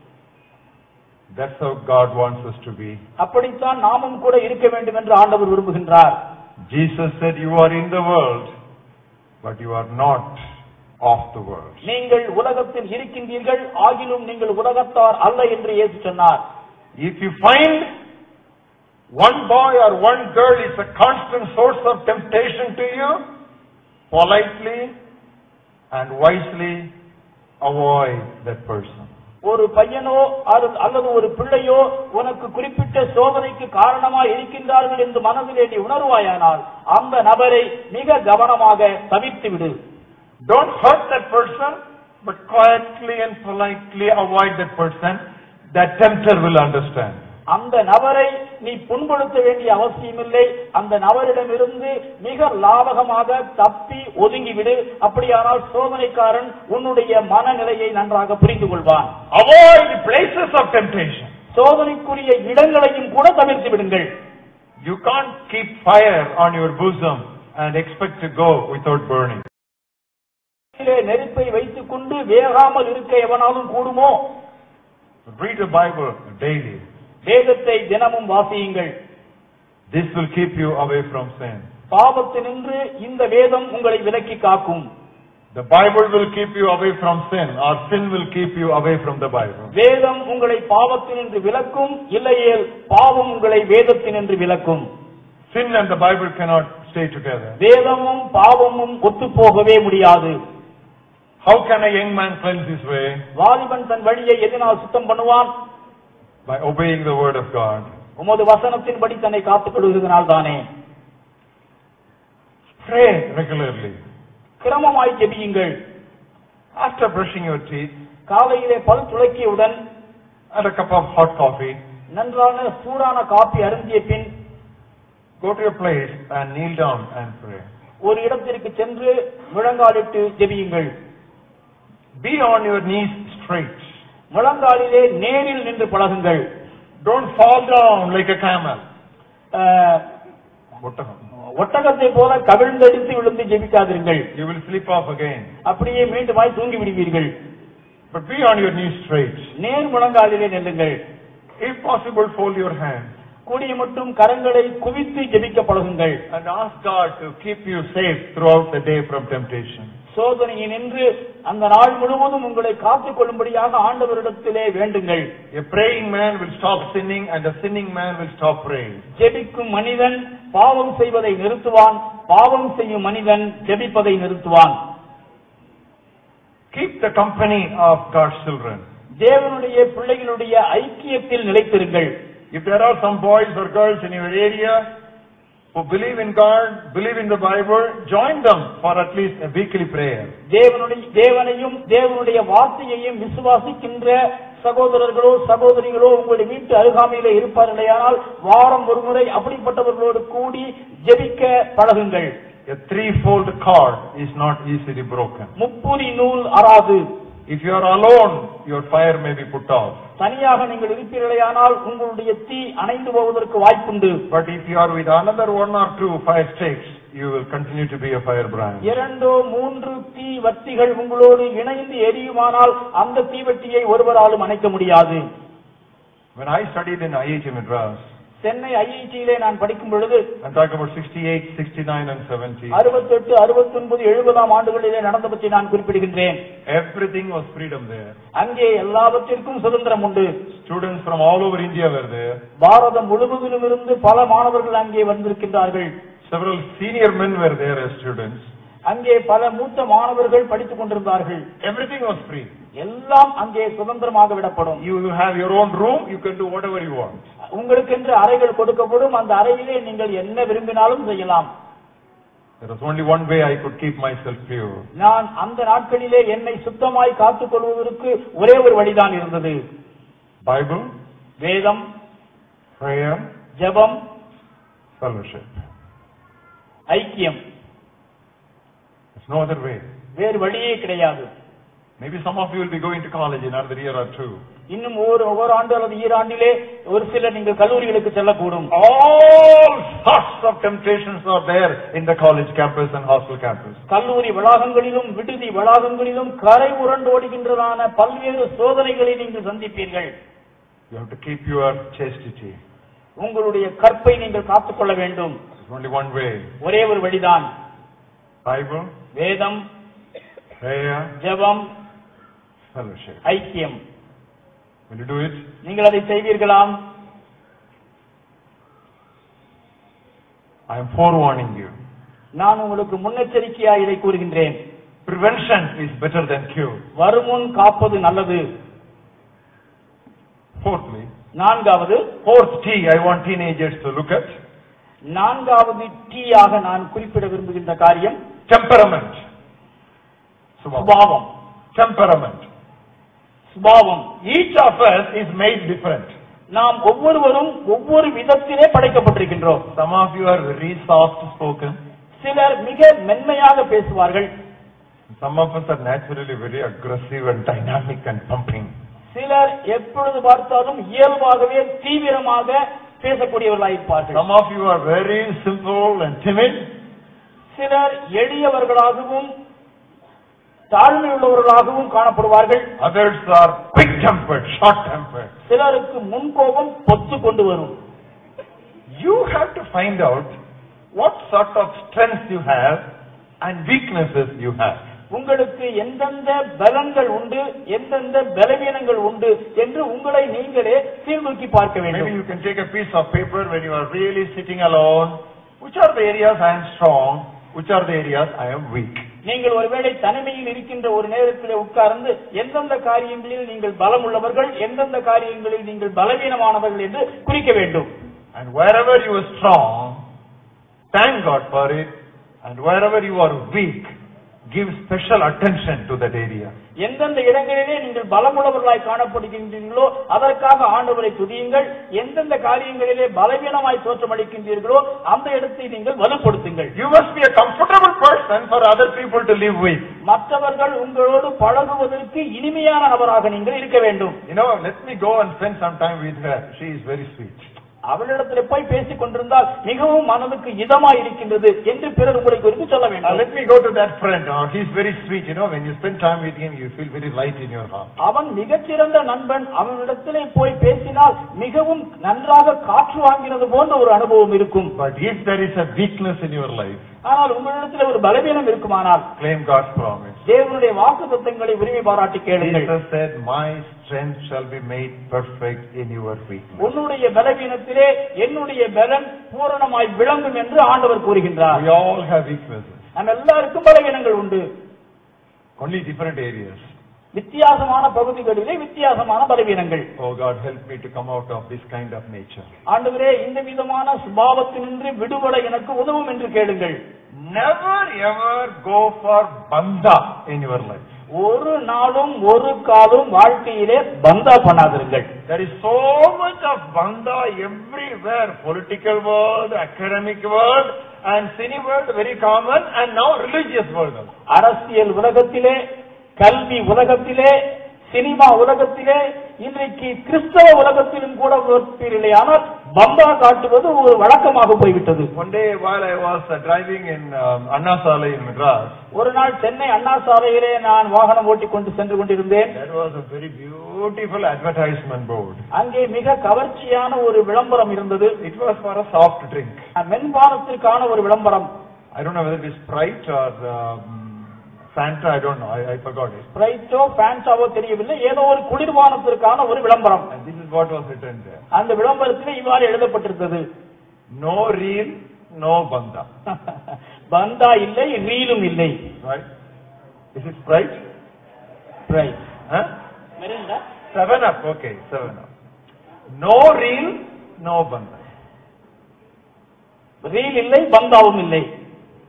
That's how God wants us to be. அப்படித்தான் நாமும் கூட இருக்க வேண்டும் என்று ஆண்டவர் விரும்புகின்றார் Jesus said, You are in the world, but you are not of the world. நீங்கள் உலகத்தில் இருக்கின்றீர்கள் ஆகிலும் நீங்கள் உலகத்தார் அல்ல என்று இயேசு சொன்னார் If you find one boy or one girl is a constant source of temptation to you, politely and wisely avoid that person. ஒரு பையனோ அல்லது- அல்லது ஒரு பிள்ளையோ உனக்கு குறிப்பிட்ட சோதனைக்கு காரணமாய் இருக்கின்றார்கள் என்று மனதிலே நீ உணர்வாயானால் அந்த நபரை மிக கவனமாக தவிர்த்து விடு Don't hurt that person, but quietly and politely avoid that person. That tempter will understand. அந்த நபரை நீ புண்படுத்த வேண்டிய அவசியமில்லை அந்த நபரிடமிருந்து மிக லாபகமாக தப்பி ஒதுங்கிவிடு அப்படியானால் சோதனைக்காரன் உன்னுடைய மனநிலையை நன்றாக புரிந்து கொள்வான் Avoid places of temptation. சோதனைக்குரிய இடங்களையும் கூட தவிர்த்து விடுங்கள் You can't keep fire on your bosom and expect to go without burning. இதிலே நெருப்பை வைத்துக் கொண்டு வேகாமல் இருக்க எவனாலும் கூடுமோ Read the Bible daily. வேதத்தை தினமும் வாசியுங்கள் This will keep you away from sin. பாவத்தினின்று இந்த வேதம் உங்களை விலக்கி காக்கும் The Bible will keep you away from sin, or sin will keep you away from the Bible. வேதம் உங்களை பாவத்தினின்று விலக்கும் இல்லையேல் பாவம் உங்களை வேதத்தினின்று விலக்கும் Sin and the Bible cannot stay together. வேதமும் பாவமும் ஒத்துப்போகவே முடியாது How can a young man cleanse his way? வாலிபன் தன் வழியை எதனால் சுத்தம் பண்ணுவான் By obeying the word of God. உமது வசனத்தின்படி தன்னை காத்துக் கொள்வதனால் தானே Pray regularly. கிரமமாய் ஜெபியுங்கள் After brushing your teeth, காலையிலே பல் துளக்கியவுடன் and a cup of hot coffee, நன்றான சூடான காப்பி அருந்திய பின் go to your place and kneel down and pray. ஒரு இடத்திற்கு சென்று முழங்காலிட்டு ஜெபியுங்கள் Be on your knees straight. முழங்காலிலே நேரில் நின்று பழகுங்கள் Don't fall down like a camel. அஹ், ஒட்டகத்தை போல கவிழ்ந்தடித்து விழுந்து ஜெபிக்காதீர்கள் You will slip off again. அப்படியே மீண்டுமாய் தூங்கி விடுவீர்கள் But be on your knees straight. நேர் முழங்காலிலே நில்லுங்கள் If possible, fold your hands கூடிய மட்டும் கரங்களை குவித்து ஜெபிக்க பழகுங்கள் and ask God to keep you safe throughout the day from temptation. சோதனையை நின்று அந்த நாள் முழுவதும் உங்களை காத்துக் கொள்ளும்படியாக ஆண்டவரிடத்திலே வேண்டுங்கள் A praying man will stop sinning and a sinning man will stop praying. ஜெபிக்கும் மனிதன் பாவம் செய்வதை நிறுத்துவான் பாவம் செய்யும் மனிதன் ஜெபிப்பதை நிறுத்துவான் Keep the company of God's children. தேவனுடைய பிள்ளைகளுடைய ஐக்கியத்தில் நிலைத்திருங்கள் If there are some boys or girls in your area who believe in God, believe in the Bible, join them for at least a weekly prayer. தேவனுடைய தேவனையும் தேவனுடைய வார்த்தையையும் விசுவாசிக்கின்ற சகோதரர்களோ சகோதரிகளோ உங்களுடைய வீட்டு அருகாமையிலே இருப்பார்களேயானால் வாரம் ஒரு முறை அப்படிப்பட்டவர்களோடு கூடி ஜெபிக்க பழகுங்கள் A threefold cord is not easily broken. முப்புரி நூல் அறாது If you are alone, your fire may be put off. தனியாக நீங்கள் இருப்பீர்களேயானால் உங்களுடைய தீ அணைந்து போவதற்கு வாய்ப்புண்டு But if you are with another one or two fire sticks, you will continue to be a firebrand. இரண்டோ மூன்று தீ வத்திகள் உங்களோடு இணைந்து எரியுமானால் அந்த தீவட்டியை ஒருவராலும் அணைக்க முடியாது When I studied in IIT Madras, Chennai ஐஐடியிலே நான் படிக்கும் பொழுது I'm talking about 68, 69 and 70, அறுபத்தெட்டு அறுபத்தொன்பது எழுபதாம் ஆண்டுகளிலே நடந்த பற்றி நான் குறிப்பிடுகின்றேன் everything was freedom there. அங்கே எல்லாவற்றிற்கும் சுதந்திரம் உண்டு Students from all over India were there. பாரதம் முழுவதிலும் இருந்து பல மாணவர்கள் அங்கே வந்திருக்கின்றார்கள் Several senior men were there as students. அங்கே பல மூத்த மாணவர்கள் படித்துக் கொண்டிருந்தார்கள் Everything was free. எல்லாம் அங்கே சுதந்திரமாக விடப்படும் You will have your own room, you can do whatever you want. உங்களுக்கென்று அறைகள் கொடுக்கப்படும் அந்த அறையிலே நீங்கள் என்ன விரும்பினாலும் செய்யலாம் There was only one way I could keep myself pure. நான் அந்த நாட்களிலே என்னை சுத்தமாய் காத்துக் கொள்வதற்கு ஒரே ஒரு வழிதான் இருந்தது Bible, வேதம் prayer, ஜெபம் fellowship. ஐக்கியம் There's no other way. வேறு வழியே கிடையாது Maybe some of you will be going to college in another year or two. இன்னும் ஒரு ஒவ்வொரு ஆண்டு அல்லது ஈராண்டிலே ஒரு சிலர் நீங்கள் கல்லூரிகளுக்கு செல்லக்கூடும் All sorts of temptations are there in the college campus and hostel campus. கல்லூரி வளாகங்களிலும் விடுதி வளாகங்களிலும் கரை உரண்டோடுகின்றதான பல்வேறு சோதனைகளை நீங்கள் சந்திப்பீர்கள் You have to keep your chastity. உங்களுடைய கற்பை நீங்கள் காத்துக்கொள்ள வேண்டும் There's only one way. ஒரே ஒரு வழிதான் Bible, வேதம் prayer, ஜெபம் fellowship. ஐக்கியம் Will you do it? நீங்கள் அதை செய்வீர்களாம் I am forewarning you. நான் உங்களுக்கு முன்னெச்சரிக்கையா இதை கூறுகின்றேன் Prevention is better than cure. வருமுன் காப்பது நல்லது Fourthly, நான்காவது fourth T I want teenagers to look at. நான்காவது டீயாக நான் குறிப்பிட விரும்புகின்ற காரியம் Temperament. Subhavam. சுபாவம் Temperament. சுபாவம் Each of us is made different. நாம் ஒவ்வொருவரும் ஒவ்வொரு விதத்திலே படைக்கப்பட்டிருக்கின்றோம் Some of you are very soft spoken. சிலர் மிக மென்மையாக பேசுவார்கள் Some of us are naturally very aggressive and dynamic and pumping. சிலர் எப்பொழுது பார்த்தாலும் இயல்பாகவே தீவிரமாக பேசக்கூடியவர்களாயிருப்பார்கள் Some of you are very simple and timid. சிலர் எளியவர்களாகவும் தாழ்மை உள்ளவர்களாகவும் காணப்படுவார்கள் Others are quick tempered, short tempered. சிலருக்கு முன்கோபம் பொத்து கொண்டு வரும் You have to find out what sort of strengths you have and weaknesses you have. உங்களுக்கு எந்தெந்த பலன்கள் உண்டு எந்தெந்த பலவீனங்கள் உண்டு என்று உங்களை நீங்களே சீர்தூக்கி பார்க்க Maybe வேண்டும் you can take a piece of paper when you are really sitting alone. Which are the areas I am strong? Which are the areas I am weak? நீங்கள் ஒருவேளை தனிமையில் இருக்கின்ற ஒரு நேரத்தில் உட்கார்ந்து எந்தெந்த காரியங்களில் நீங்கள் பலம் உள்ளவர்கள் எந்தெந்த காரியங்களில் நீங்கள் பலவீனமானவர்கள் என்று குறிக்க வேண்டும் And wherever you are strong, thank God for it. And wherever you are weak, give special attention to that area. எந்தெந்த இடங்களிலே நீங்கள் பலமுள்ளவர்களாய் காணப்படுகின்றீர்களோ அதற்காக ஆண்டவரை துதியுங்கள் எந்தெந்த காரியங்களிலே பலவீனமாய் தோற்றமளிக்கின்றீர்களோ அந்த இடத்தை நீங்கள் வலுப்படுத்துங்கள் You must be a comfortable person for other people to live with. மற்றவர்கள் உங்களோடு பழகுவதற்கு இனிமையான நபராக நீங்கள் இருக்க வேண்டும் You know, let me go and spend some time with her. She is very sweet. அவளிடத்தில் போய் பேசிக் கொண்டிருந்தால் மிகவும் மனதுக்கு இதமாய் இருக்கின்றது என்று பிறர் உங்களை குறித்து சொல்ல Now வேண்டும் let me go to that friend. Oh, he's very sweet. You know, when you spend time with him, you feel very light in your heart. அவன் மிகச்சிறந்த நண்பன் அவனிடத்திலே போய் பேசினால் மிகவும் நன்றாக காற்று வாங்கினது போன்ற ஒரு அனுபவம் இருக்கும் But if there is a weakness in your life, ஆனால் உங்களிடத்தில் ஒரு பலவீனம் இருக்குமானால் claim God's promise. தேவனுடைய வாக்கு தத்தங்களை உரிமை பாராட்டி கேளுங்கள் Jesus said, My strength shall be made perfect in your weakness. உன்னுடைய பலவீனத்திலே என்னுடைய பலன் பூரணமாய் விளங்கும் என்று ஆண்டவர் கூறுகின்றார் We all have weaknesses, நம்ம எல்லாருக்கும் பலவீனங்கள் உண்டு only different areas. வித்தியாசமான பகுதிகளிலே வித்தியாசமான பலவீனங்கள் Oh God, help me to come out of this kind of nature. ஆண்டவரே இந்த விதமான சுபாவத்தினின்று விடுபட எனக்கு உதவும் என்று கேளுங்கள் Never ever go for banda in your life. ஒரு நாளும் ஒரு காலும் வாழ்க்கையிலே பந்தா பண்ணாதிருங்கள் There is so much of banda everywhere. Political world, academic world, and cine world very common, and now religious world. also. அரசியல் உலகத்திலே கல்வி உலகத்திலே சினிமா உலகத்திலே இன்றைக்கு கிறிஸ்தவ உலகத்திலும் கூட பார்ப்பீர்களே ஆனால் பந்தா காட்டுவது ஒரு வழக்கமாக போய்விட்டது One day while I was uh, driving in um, Anna Salai in Madras, ஒரு நாள் சென்னை அண்ணா சாலையிலே நான் வாகனம் ஓட்டிக் கொண்டு சென்று கொண்டிருந்தேன் there was a very beautiful advertisement board. அங்கே மிக கவர்ச்சியான ஒரு விளம்பரம் இருந்தது It was for a soft drink. மென்பானத்திற்கான ஒரு விளம்பரம் I don't know whether it is Sprite or um, Fanta, I don't know, I, I forgot it. ஸ்பிரைட்டோ பேண்டாவோ தெரியவில்லை ஏதோ ஒரு குளிர்பானத்திற்கான ஒரு விளம்பரம் And this is what was written there. அந்த விளம்பரத்திலே இவ்வாறு எழுதப்பட்டிருந்தது No reel, no banda. பந்தா இல்லை ரீலும் இல்லை Right? Is it Sprite? Sprite. Huh? Mirinda? Seven up, okay, seven up. No reel, no banda. Reel இல்லை பந்தாவும் இல்லை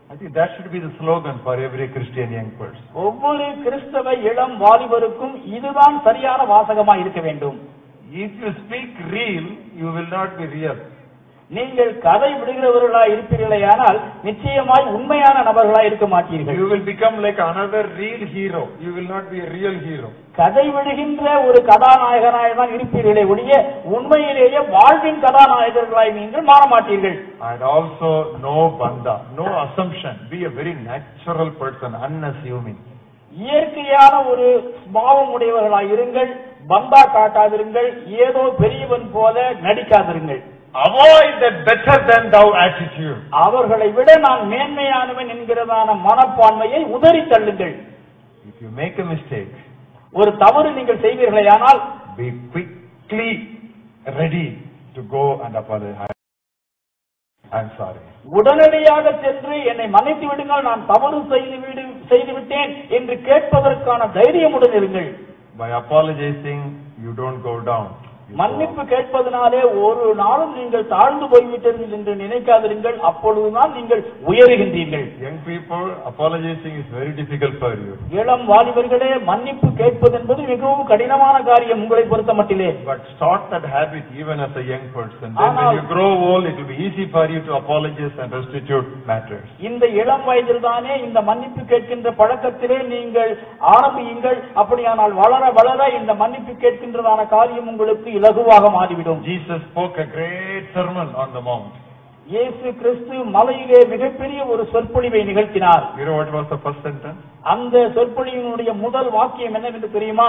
I think that should be the slogan for every Christian young person. ஒவ்வொரு கிறிஸ்தவ இளம் வாலிபருக்கும் இதுதான் சரியான வாசகமா இருக்க வேண்டும் If you speak real, you will not be real. நீங்கள் கதை விடுகிறவர்களாய் இருப்பீர்களேயானால் நிச்சயமாய் உண்மையான நபர்களாய் இருக்க மாட்டீர்கள் You will become like another real hero. You will not be a real hero. கதை விடுகின்ற ஒரு கதாநாயகனாய் தான் இருப்பீர்களே ஒழிய உண்மையிலேயே வாழ்வின் கதாநாயகர்களாய் நீங்கள் மாற மாட்டீர்கள் And also no banda, no assumption. Be a very natural person, unassuming. இயற்கையான ஒரு பாவம் உடையவர்களாய் இருங்கள் பந்தா காட்டாதிருங்கள் ஏதோ பெரியவன் போல நடிக்காதிருங்கள் Avoid that better than thou attitude. அவர்களை விட நான் மேன்மையானவன் என்கிறதான மனப்பான்மையை உதறி தள்ளுங்கள் If you make a mistake, ஒரு தவறு நீங்கள் செய்வீர்களேயானால் be quickly ready to go and apologize. I'm sorry. உடனடியாக சென்று என்னை மன்னித்து விடுங்கள் நான் தவறு செய்து விடு செய்து விட்டேன் என்று கேட்பதற்கான தைரியமுடன் இருங்கள் By apologizing, you don't go down. You go மன்னிப்பு up. கேட்பதனாலே ஒரு நாளும் நீங்கள் தாழ்ந்து போய்விட்டீர்கள் என்று நினைக்காதிருங்கள் அப்பொழுதுதான் நீங்கள் உயருகின்றீர்கள் Young people, apologizing is very difficult for you. இளம் வாலிபர்களே மன்னிப்பு கேட்பது என்பது மிகவும் கடினமான காரியம் உங்களை பொறுத்த மட்டிலே But start that habit even as a young person. Then when ஆனால்- you grow old, it will be easy for you to apologize and restitute matters. இந்த இளம் வயதில் தானே இந்த மன்னிப்பு கேட்கின்ற பழக்கத்திலே நீங்கள் ஆரம்பியுங்கள் அப்படியானால் வளர வளர இந்த மன்னிப்பு கேட்கின்றதான காரியம் உங்களுக்கு இலகுவாக மாறிவிடும் Jesus spoke a great sermon on the mount. இயேசு கிறிஸ்து மலையிலே மிகப்பெரிய ஒரு சொற்பொழிவை நிகழ்த்தினார் You know what was the first sentence? அந்த சொற்பொழிவினுடைய முதல் வாக்கியம் என்னவென்று தெரியுமா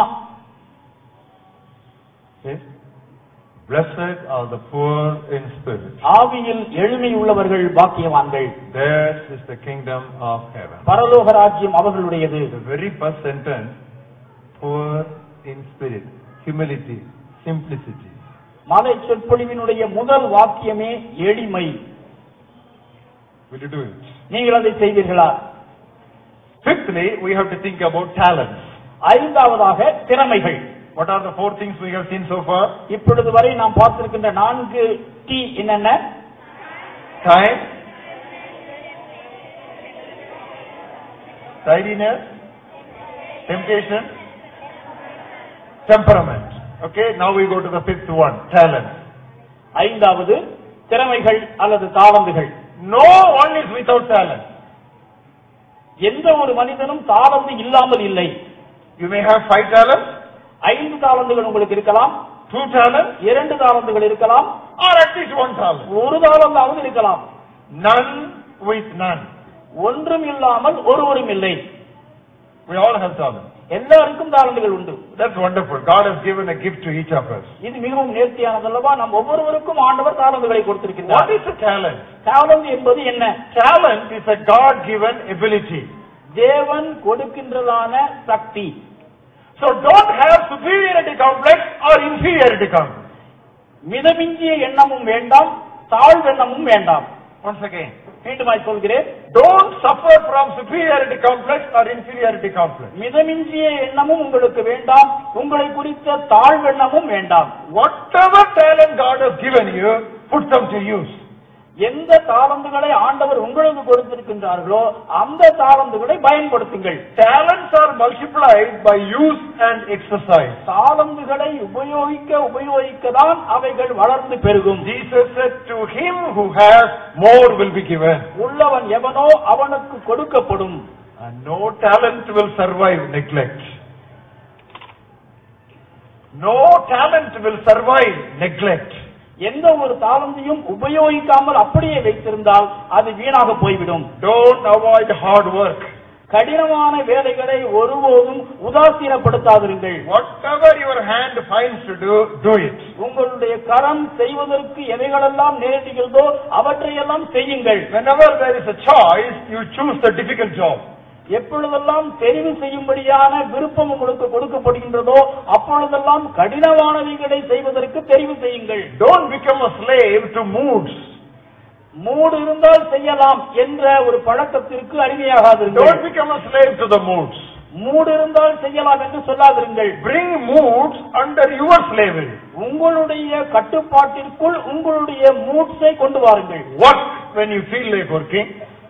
Yes. Blessed are the poor in spirit. ஆவியில் எளிமை உள்ளவர்கள் பாக்கியவான்கள் Theirs is the kingdom of heaven. பரலோக ராஜ்யம் அவர்களுடையது The very first sentence, poor in spirit, humility, simplicity. மலை சொற்பொழிவினுடைய முதல் வாக்கியமே எளிமை Will you do it? நீங்கள் அதை செய்வீர்களா Fifthly, we have to think about talents. ஐந்தாவதாக திறமைகள் What are the four things we have seen so far? இப்பொழுது வரை நாம் பார்த்திருக்கின்ற நான்கு டி என்னென்ன Time, tidiness, temptation, temperament. Okay, now we go to the fifth one, talent. ஐந்தாவது திறமைகள் அல்லது தாளந்துகள் No one is without talent. எந்த ஒரு மனிதனும் தாளந்து இல்லாமல் இல்லை You may have five talents, ஐந்து தாளந்துகள் உங்களுக்கு இருக்கலாம் two talents, இரண்டு தாளந்துகள் இருக்கலாம் or at least one talent. ஒரு தாளந்தாவது இருக்கலாம் None with none. ஒன்றும் இல்லாமல் ஒருவரும் இல்லை We all have talent. எல்லாருக்கும் தாளந்துகள் உண்டு That's wonderful. God has given a gift to each of us. இது மிகவும் நேர்த்தியானது அல்லவா நம் ஒவ்வொருவருக்கும் ஆண்டவர் தாளந்துகளை What கொடுத்திருக்கின்றார் is a talent? தாளந்து என்பது என்ன Talent is a God-given ability. தேவன் கொடுக்கின்றதான சக்தி So don't have superiority complex or inferiority complex. மிதமிஞ்சிய எண்ணமும் வேண்டாம் தாழ்வெண்ணமும் வேண்டாம் Once again, மீண்டுமாய் சொல்கிறேன் don't suffer from superiority complex or inferiority complex. மிதமிஞ்சிய எண்ணமும் உங்களுக்கு வேண்டாம் உங்களை குறித்த தாழ்வெண்ணமும் வேண்டாம் Whatever talent God has given you, put them to use. எந்த தாளந்துகளை ஆண்டவர் உங்களுக்கு கொடுத்திருக்கின்றார்களோ அந்த தாளந்துகளை பயன்படுத்துங்கள் Talents are multiplied by use and exercise. தாளந்துகளை உபயோகிக்க உபயோகிக்க தான் அவைகள் வளர்ந்து பெருகும் Jesus said, to him who has, more will be given. உள்ளவன் எவனோ அவனுக்கு கொடுக்கப்படும் And no talent will survive neglect. No talent will survive neglect. எந்த ஒரு தாளந்தையும் உபயோகிக்காமல் அப்படியே வைத்திருந்தால் அது வீணாக போய்விடும் Don't avoid hard work. கடினமான வேலைகளை ஒருபோதும் உதாசீனப்படுத்தாதிருங்கள் Whatever your hand finds to do, do it. உங்களுடைய கரம் செய்வதற்கு எவைகளெல்லாம் நேரிடுகிறதோ அவற்றையெல்லாம் செய்யுங்கள் Whenever there is a choice, you choose the difficult job. எப்பொழுதெல்லாம் தெரிவு செய்யும்படியான விருப்பம் உங்களுக்கு கொடுக்கப்படுகின்றதோ அப்பொழுதெல்லாம் கடினமானவைகளை செய்வதற்கு தெரிவு செய்யுங்கள் Don't become a slave to moods. மூடு இருந்தால் செய்யலாம் என்ற ஒரு பழக்கத்திற்கு அடிமையாகாதிருங்கள் Don't become a slave to the moods. மூடு இருந்தால் செய்யலாம் என்று சொல்லாதிருங்கள் Bring moods under your slavery. உங்களுடைய கட்டுப்பாட்டிற்குள் உங்களுடைய மூட்ஸை கொண்டு வாருங்கள் Work when you feel like working.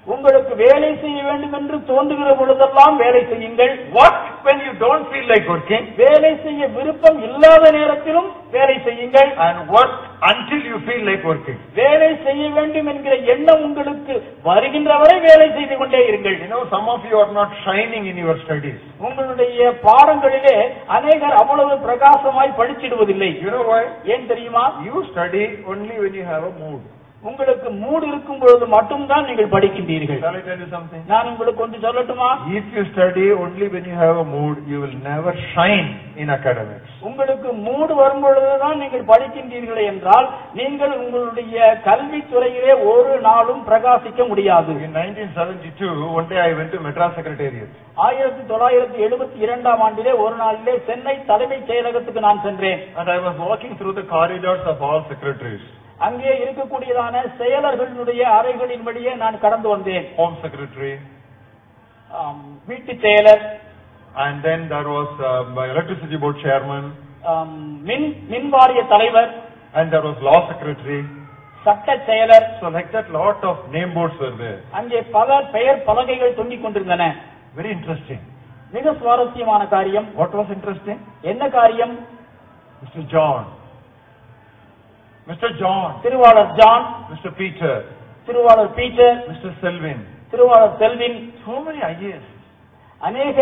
உங்களுக்கு வேலை செய்ய வேண்டும் என்று தோன்றுகிற பொழுதெல்லாம் வேலை செய்யுங்கள் Work when you don't feel like working வேலை செய்ய விருப்பம் இல்லாத நேரத்திலும் வேலை செய்யுங்கள் and work until you feel like working. வேலை செய்ய வேண்டும் என்கிற எண்ணம் உங்களுக்கு வருகின்ற வரை வேலை செய்து கொண்டே இருங்கள் You know, some of you are not shining in your studies. உங்களுடைய பாடங்களிலே அநேகர் அவ்வளவு பிரகாசமாய் படிச்சிடுவதில்லை You know why? ஏன் தெரியுமா You study only when you have a mood. உங்களுக்கு மூடு இருக்கும் பொழுது மட்டும்தான் நீங்கள் படிக்கின்றீர்கள் Shall I tell you something? நான் உங்களுக்கு ஒன்று சொல்லட்டுமா If you study only when you have a mood, you will never shine in academics. உங்களுக்கு மூடு வரும் பொழுதுதான் நீங்கள் படிக்கின்றீர்கள் என்றால் நீங்கள் உங்களுடைய கல்வித்துறையிலே ஒரு நாளும் பிரகாசிக்க முடியாது In 1972, one day I went to Madras Secretariat. ஆயிரத்தி தொள்ளாயிரத்தி எழுபத்தி இரண்டாம் ஆண்டிலே ஒரு நாளிலே சென்னை தலைமைச் செயலகத்துக்கு நான் சென்றேன் And I was walking through the corridors of all secretaries. அங்கே இருக்கக்கூடியதான செயலர்களுடைய அறைகளின் வழியே நான் கடந்து வந்தேன் Home Secretary, ஆம், வீட்டு செயலர் and then there was um, Electricity Board Chairman, ஆம், மின் மின் வாரிய தலைவர் and there was Law Secretary. சட்ட செயலர் So like that, lot of name boards were there. அங்கே பல பெயர் பலகைகள் தொங்கிக் கொண்டிருந்தன Very interesting. மிக சுவாரஸ்யமான காரியம் What was interesting? என்ன காரியம் Mr. John. Mr. John. திருவாளர் ஜான் Mr. Peter. திருவாளர் பீட்டர் Mr. Selvin. திருவாளர் செல்வின் So many IAS. அநேக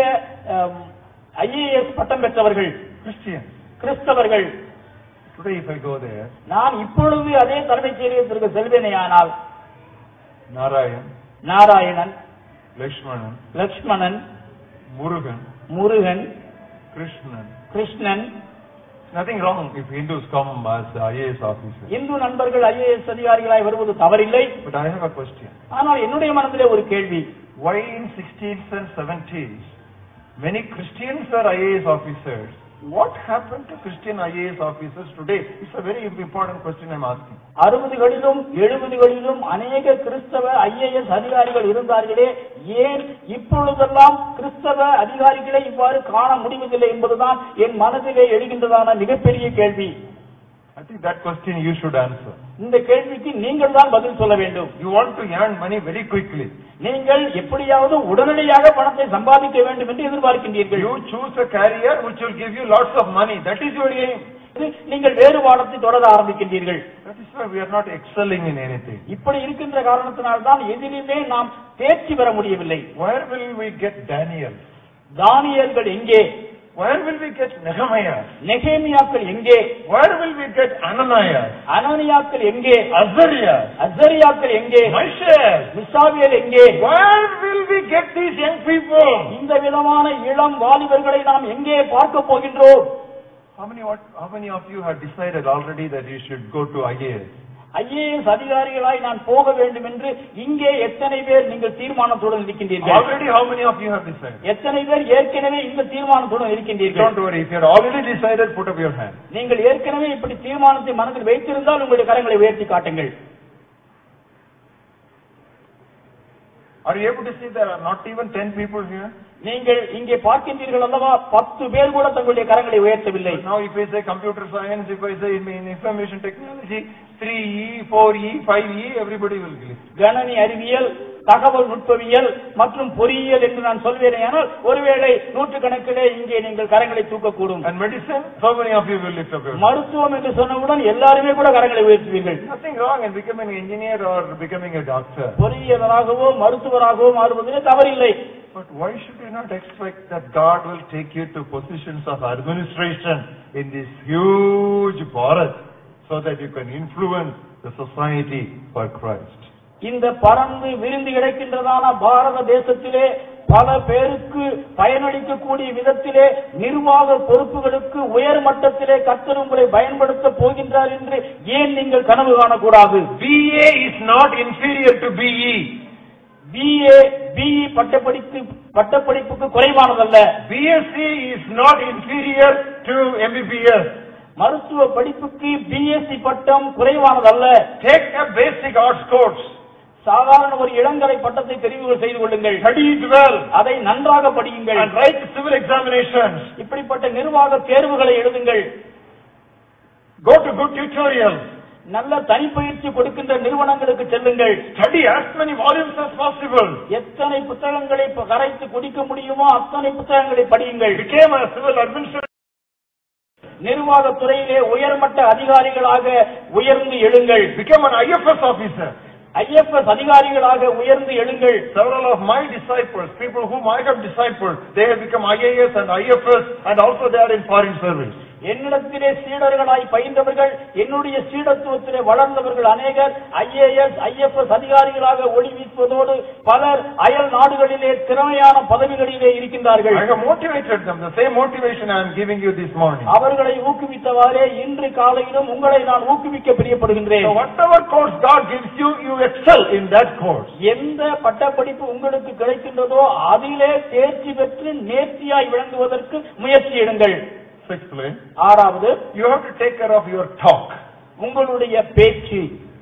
ஐஏஎஸ் பட்டம் பெற்றவர்கள் Christians. கிறிஸ்தவர்கள் Today if I go there, நான் இப்பொழுது அதே தலைமைச் செயலகத்திற்கு செல்வேனேயானால் Narayan, Narayanan Lakshmanan, Lakshmanan Murugan, Murugan Krishnan. Krishnan Nothing wrong if Hindus come as IAS officers. Hindu நண்பர்கள் ஐஏஎஸ் அதிகாரிகளாய் வருவது தவறில்லை But I have a question. ஆனால் என்னுடைய மனதிலே ஒரு கேள்வி Why in 60s and 70s, many Christians are IAS officers? What happened to Christian IAS officers today? It's a very important question I'm asking. அறுபதுகளிலும் எழுபதுகளிலும் அநேக கிறிஸ்தவ ஐஏஎஸ் அதிகாரிகள் இருந்தார்களே ஏன் இப்பொழுதெல்லாம் கிறிஸ்தவ அதிகாரிகளை இவ்வாறு காண முடிவதில்லை என்பதுதான் என் மனதிலே எழுகின்றதான மிகப்பெரிய கேள்வி I think that question you should answer. இந்த கேள்விக்கு நீங்கள் தான் பதில் சொல்ல வேண்டும் You want to earn money very quickly. நீங்கள் எப்படியாவது உடனடியாக பணத்தை சம்பாதிக்க வேண்டும் என்று எதிர்பார்க்கின்றீர்கள் You choose a career which will give you lots of money. That is your aim. நீங்கள் வேறு பாடத்தை தொடர ஆரம்பிக்கின்றீர்கள் That is why we are not excelling in anything. இப்படி இருக்கின்ற காரணத்தினால்தான் எதிலுமே நாம் தேர்ச்சி பெற முடியவில்லை Where will we get Daniel? தானியல்கள் எங்கே Where will we get Nehemiah? நெகேமியாக்கள் எங்கே Where will we get Ananias? அனனியாக்கள் எங்கே Azariah? அசரியாக்கள் எங்கே Mishael? மிசாவியல் எங்கே Where will we get these young people? இந்த விதமான இளம் வாலிபர்களை நாம் எங்கே பார்க்க போகின்றோம் How many, what, how many of you have decided already that you should go to IAS? IAS அதிகாரிகளாய் நான் போக வேண்டும் என்று இங்கே எத்தனை பேர் நீங்கள் தீர்மானத்துடன் இருக்கின்றீர்கள் Already how many of you have decided? எத்தனை பேர் ஏற்கனவே இந்த தீர்மானத்துடன் இருக்கின்றீர்கள் Don't worry, if you are already decided, put up your hand. நீங்கள் ஏற்கனவே இப்படி தீர்மானத்தை மனதில் வைத்திருந்தால் உங்களுடைய கரங்களை உயர்த்தி காட்டுங்கள் Are you able to see there are not even 10 people here? நீங்கள் இங்கே பார்க்கின்றீர்கள் அல்லவா பத்து பேர் கூட தங்களுடைய கரங்களை உயர்த்தவில்லை But now if I say computer science, if I say in in information technology, 3E, 4E, 5E, everybody will click. கணனி அறிவியல் தகவல் நுட்பவியல் மற்றும் பொறியியல் என்று நான் சொல்வேனேயானால் ஒருவேளை நூற்றுக்கணக்கிலே இங்கே நீங்கள் கரங்களை தூக்கக்கூடும் And medicine, so many of you will lift up your hand. மருத்துவம் என்று சொன்னவுடன் எல்லாருமே கூட கரங்களை உயர்த்துவீர்கள் Nothing wrong in becoming an engineer or becoming a doctor. பொறியியலராகவோ மருத்துவராகவோ மாறுவதிலே தவறில்லை But why should you not expect that God will take you to positions of administration in this huge Bharat so that you can influence the society for Christ? இந்த பறந்து விரிந்து கிடக்கின்றதான பாரத தேசத்திலே பல பேருக்கு பயனளிக்கக்கூடிய விதத்திலே நிர்வாக பொறுப்புகளுக்கு உயர் மட்டத்திலே கர்த்தர் உங்களை பயன்படுத்த போகின்றார் என்று ஏன் நீங்கள் கனவு காணக்கூடாது BA is not inferior to BE. BA BE பட்டப்படிப்பு பட்டப்படிப்புக்கு குறைவானதல்ல BSc is not inferior to MBBS. மருத்துவ படிப்புக்கு பிஎஸ்சி பட்டம் குறைவானதல்ல Take a basic arts course. சாதாரண ஒரு இளங்கலை பட்டத்தை தெரிவு செய்து கொள்ளுங்கள் Study it well அதை நன்றாக படியுங்கள் and write civil examinations. இப்படிப்பட்ட நிர்வாக தேர்வுகளை எழுதுங்கள் Go to good tutorials. நல்ல தனிப்பயிற்சி கொடுக்கின்ற நிறுவனங்களுக்கு செல்லுங்கள் Study as many volumes as possible. எத்தனை புத்தகங்களை இப்ப கரைத்து குடிக்க முடியுமோ அத்தனை புத்தகங்களை படியுங்கள் Became a civil administrator. நிர்வாகத் துறையிலே உயர்மட்ட அதிகாரிகளாக உயர்ந்து எழுங்கள் Become an IFS officer. IFS அதிகாரிகளாக உயர்ந்து எழுங்கள் Several of my disciples, people whom I have discipled, they have become IAS and IFS and also they are in foreign service. என்னிடத்திலே சீடர்களாய் பயின்றவர்கள் என்னுடைய சீடத்துவத்திலே வளர்ந்தவர்கள் அநேகர் ஐஏஎஸ் ஐஎஃப்எஸ் அதிகாரிகளாக ஒளி வீசுவதோடு பலர் அயல் நாடுகளிலே திறமையான பதவிகளிலே இருக்கின்றார்கள் I have motivated them, the same motivation I am giving you this morning. அவர்களை ஊக்குவித்தவாறே இன்று காலையிலும் உங்களை நான் ஊக்குவிக்க பிரியப்படுகின்றேன் So whatever course God gives you, you excel in that course. எந்த பட்டப்படிப்பு உங்களுக்கு கிடைக்கின்றதோ அதிலே தேர்ச்சி பெற்று நேர்த்தியாய் விளங்குவதற்கு முயற்சி எடுங்கள் Sixthly, ஆறாவது you have to take care of your talk. உங்களுடைய பேச்சு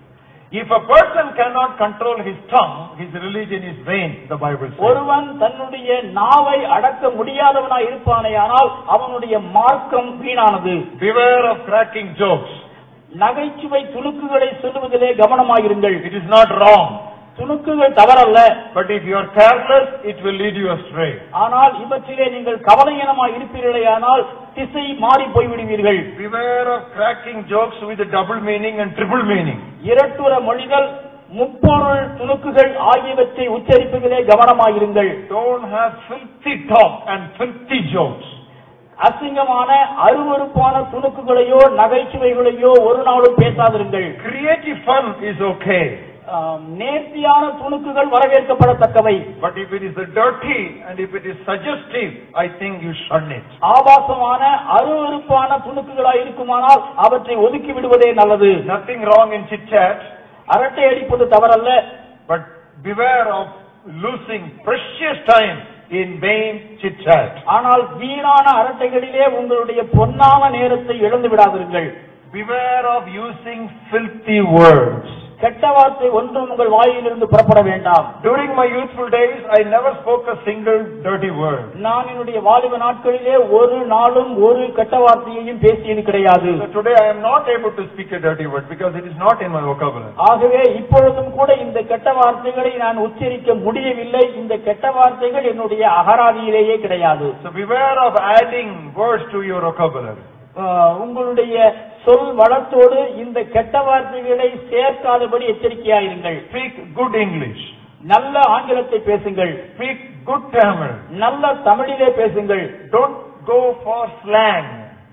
If a person cannot control his tongue, his religion is vain, the Bible says. ஒருவன் தன்னுடைய நாவை அடக்க முடியாதவனாய் இருப்பானேயானால் அவனுடைய மார்க்கம் வீணானது Beware of cracking jokes. நகைச்சுவை துணுக்குகளை சொல்லுவதிலே கவனமாயிருங்கள் It is not wrong. துணுக்குகள் தவறல்ல But if you are careless, it will lead you astray. ஆனால் இவற்றிலே நீங்கள் கவலையனமாய் இருப்பீர்களேயானால் திசை மாறி போய்விடுவீர்கள் Beware of cracking jokes with a double meaning and triple meaning. இரட்டுற மொழிகள் முப்பொருள் துணுக்குகள் ஆகியவற்றை உச்சரிப்பதிலே கவனமாயிருங்கள் Don't have filthy talk and filthy jokes. அசிங்கமான அருவருப்பான துணுக்குகளையோ நகைச்சுவைகளையோ ஒரு நாளும் பேசாதிருங்கள் Creative fun is okay. ஆம், நேர்த்தியான துணுக்குகள் வரவேற்கப்படத்தக்கவை But if it is a dirty and if it is suggestive, I think you shun it. ஆபாசமான அருவருப்பான துணுக்குகளாய் இருக்குமானால் அவற்றை ஒதுக்கி விடுவதே நல்லது Nothing wrong in chit chat, அரட்டை அடிப்பது தவறல்ல but beware of losing precious time in vain chit chat. ஆனால் வீணான அரட்டைகளிலே உங்களுடைய பொன்னான நேரத்தை இழந்து விடாதிருங்கள் Beware of using filthy words. கெட்ட வார்த்தை ஒன்றும் உங்கள் வாயிலிருந்து புறப்பட வேண்டாம் During my youthful days, I never spoke a single dirty word. நான் என்னுடைய வாலிப நாட்களிலே ஒரு நாளும் ஒரு கெட்ட வார்த்தையையும் பேசியது கிடையாது So today I am not able to speak a dirty word because it is not in my vocabulary. ஆகவே இப்பொழுதும் கூட இந்த கெட்ட வார்த்தைகளை நான் உச்சரிக்க முடியவில்லை இந்த கெட்ட வார்த்தைகள் என்னுடைய அகராதியிலேயே கிடையாது So beware of adding words to your vocabulary. ஆஹ், உங்களுடைய சொல் வளத்தோடு இந்த கெட்ட வார்த்தைகளை சேர்க்காதபடி எச்சரிக்கையாயிருங்கள் Speak good English. நல்ல ஆங்கிலத்தை பேசுங்கள் Speak good Tamil. நல்ல தமிழிலே பேசுங்கள் Don't go for slang.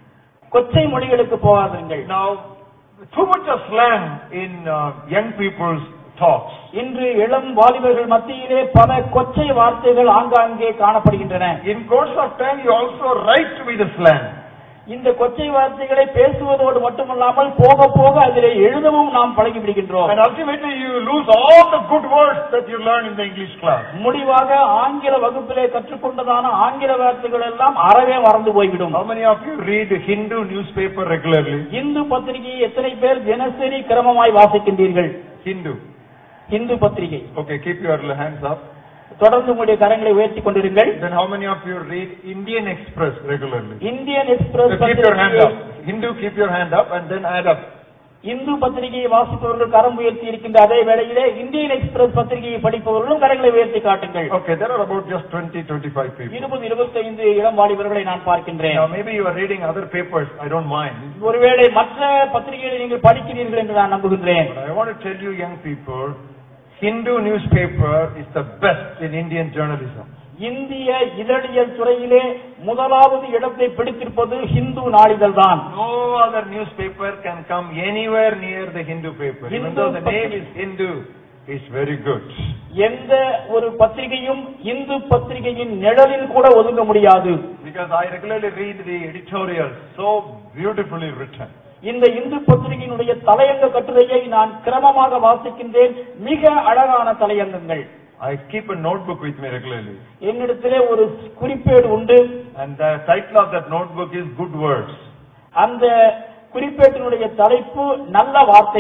கொச்சை மொழிகளுக்கு போகாதீர்கள் Now, too much of slang in uh, young people's talks. இன்று இளம் வாலிபர்கள் மத்தியிலே பல கொச்சை வார்த்தைகள் ஆங்காங்கே காணப்படுகின்றன In course of time, you also write with the slang. இந்த கொச்சை வார்த்தைகளை பேசுவதோடு மட்டுமல்லாமல் போக போக அதிலே எழுதவும் நாம் பழகி விடுகின்றோம் And ultimately, you lose all the good words that you learn in the English class. முடிவாக ஆங்கில வகுப்பிலே கற்றுக்கொண்டதான ஆங்கில வார்த்தைகள் எல்லாம் அறவே மறந்து போய்விடும் How many of you read Hindu newspaper regularly? Hindu பத்திரிகையை எத்தனை பேர் தினசரி கிரமமாய் வாசிக்கின்றீர்கள் Hindu. இந்து பத்திரிகை Okay, keep your hands up. தொடர்ந்து உங்களுடைய கரங்களை உயர்த்தி கொண்டிருங்கள் Then how many of you read Indian Express regularly? Indian So Express keep your hand பத்திரிகையை up. Hindu, keep your hand up and then add up. Hindu பத்திரிகையை வாசிப்பவர்கள் கரம் உயர்த்தி இருக்கின்ற அதே வேளையிலே இந்தியன் எக்ஸ்பிரஸ் பத்திரிகையை படிப்பவர்களும் கரங்களை உயர்த்தி காட்டுங்கள் Okay, there are about just 20, 25 people. இருபது இருபத்தைந்து இளம் வாலிபர்களை நான் பார்க்கின்றேன் Now maybe you are reading other papers, I don't mind. ஒருவேளை மற்ற பத்திரிகைகளை நீங்கள் படிக்கிறீர்கள் என்று நான் நம்புகின்றேன் But I want to tell you young people, Hindu newspaper is the best in Indian journalism. இந்திய இதழியல் துறையிலே முதலாவது இடத்தை பிடித்திருப்பது ஹிந்து நாளிதழ் தான் No other newspaper can come anywhere near the Hindu paper. Even Hindu though the name Patri- is Hindu, it's very good. எந்த ஒரு பத்திரிகையும் இந்து பத்திரிகையின் நிழலில் கூட ஒதுங்க முடியாது Because I regularly read the editorials, so beautifully written. இந்த இந்து பத்திரிகையினுடைய தலையங்க கட்டுரையை நான் கிரமமாக வாசிக்கின்றேன் மிக அழகான தலையங்கங்கள் I keep a notebook with me regularly. என்னிடத்திலே ஒரு குறிப்பேடு உண்டு And the title of that notebook is Good Words. அந்த குறிப்பேட்டினுடைய தலைப்பு நல்ல வார்த்தைகள்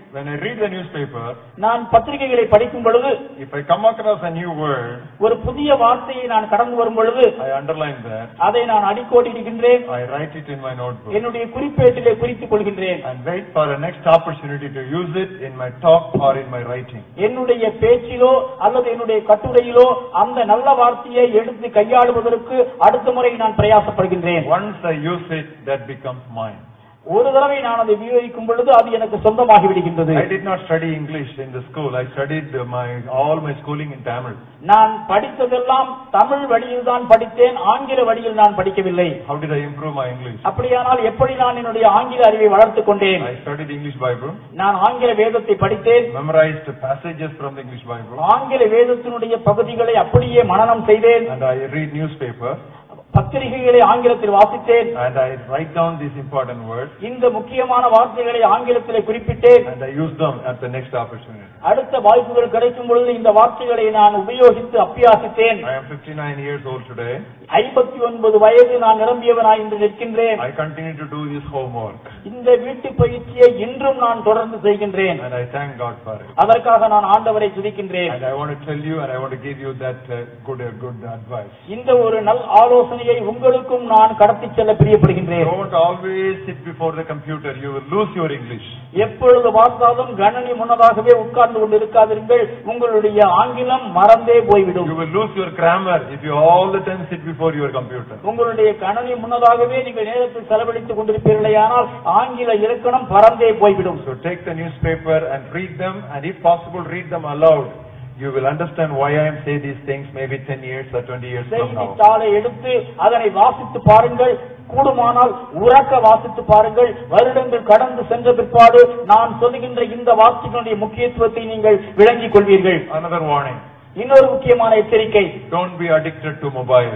when I read the newspaper, நான் பத்திரிகைகளை படிக்கும் பொழுது if I come across a new word, ஒரு புதிய வார்த்தையை நான் கடந்து வரும் பொழுது I underline that, அதை நான் அடிக்கோடிடுகின்றேன் I write it in my notebook, என்னுடைய குறிப்பேட்டிலே குறித்துக் கொள்கின்றேன் and wait for the next opportunity to use it in my talk or in my writing. என்னுடைய பேச்சிலோ அல்லது என்னுடைய கட்டுரையிலோ அந்த நல்ல வார்த்தையை எடுத்து கையாளுவதற்கு அடுத்த முறை நான் பிரயாசப்படுகின்றேன் Once I use it, that becomes mine. ஒரு தடவை நான் அதை உபயோகிக்கும் பொழுது அது எனக்கு சொந்தமாகி விடுகின்றது I did not study English in the school. I studied uh, my all my schooling in Tamil. நான் படித்ததெல்லாம் தமிழ் வழியில் தான் படித்தேன் ஆங்கில வழியில் நான் படிக்கவில்லை How did I improve my English? அப்படியானால் எப்படி நான் என்னுடைய ஆங்கில அறிவை வளர்த்துக் கொண்டேன் I studied English Bible, நான் ஆங்கில வேதத்தை படித்தேன் memorized passages from the English Bible, ஆங்கில வேதத்தினுடைய பகுதிகளை அப்படியே மனனம் செய்தேன் and I read newspaper, பத்திரிகைகளை ஆங்கிலத்தில் வாசித்தேன் and I write down these important words, இந்த முக்கியமான வார்த்தைகளை ஆங்கிலத்திலே குறிப்பிட்டேன் and I use them at the next opportunity. அடுத்த வாய்ப்புகள் கிடைக்கும் பொழுது இந்த வார்த்தைகளை நான் உபயோகித்து அப்பியாசித்தேன் I am 59 years old today. ஐம்பத்தி ஒன்பது வயது நான் நிரம்பியவனாய் இன்று நிற்கின்றேன் I continue to do this homework, இந்த வீட்டு பயிற்சியை இன்றும் நான் தொடர்ந்து செய்கின்றேன் and I thank God for it. அதற்காக நான் ஆண்டவரை துதிக்கின்றேன் And I want to tell you, and I want to give you that uh, good, uh, good advice. இந்த ஒரு நல் ஆலோசனையை உங்களுக்கும் நான் கடத்திச் செல்ல பிரியப்படுகின்றேன் Don't always sit before the computer. You will lose your English. எப்பொழுது பார்த்தாலும் கணனி முன்னதாகவே உட்கார்ந்து கொண்டு இருக்காதீர்கள் உங்களுடைய ஆங்கிலம் மறந்தே போய்விடும் You will lose your grammar if you all the time sit before your computer. உங்களுடைய கணனி முன்னதாகவே நீங்கள் நேரத்தை செலவழித்துக் கொண்டிருப்பீர்களேயானால் ஆங்கில இலக்கணம் பறந்தே போய்விடும் So take the newspaper and read them, and if possible, read them aloud. You will understand why I am saying these things maybe 10 years or 20 years from now. செய்தித்தாளை எடுத்து அதனை வாசித்து பாருங்கள் கூடுமானால் உறக்க வாசித்து பாருங்கள் வருடங்கள் கடந்து சென்ற பிற்பாடு நான் சொல்லுகின்ற இந்த வார்த்தைகளுடைய முக்கியத்துவத்தை நீங்கள் விளங்கிக் கொள்வீர்கள் Another warning. இன்னொரு முக்கியமான எச்சரிக்கை Don't be addicted to mobile.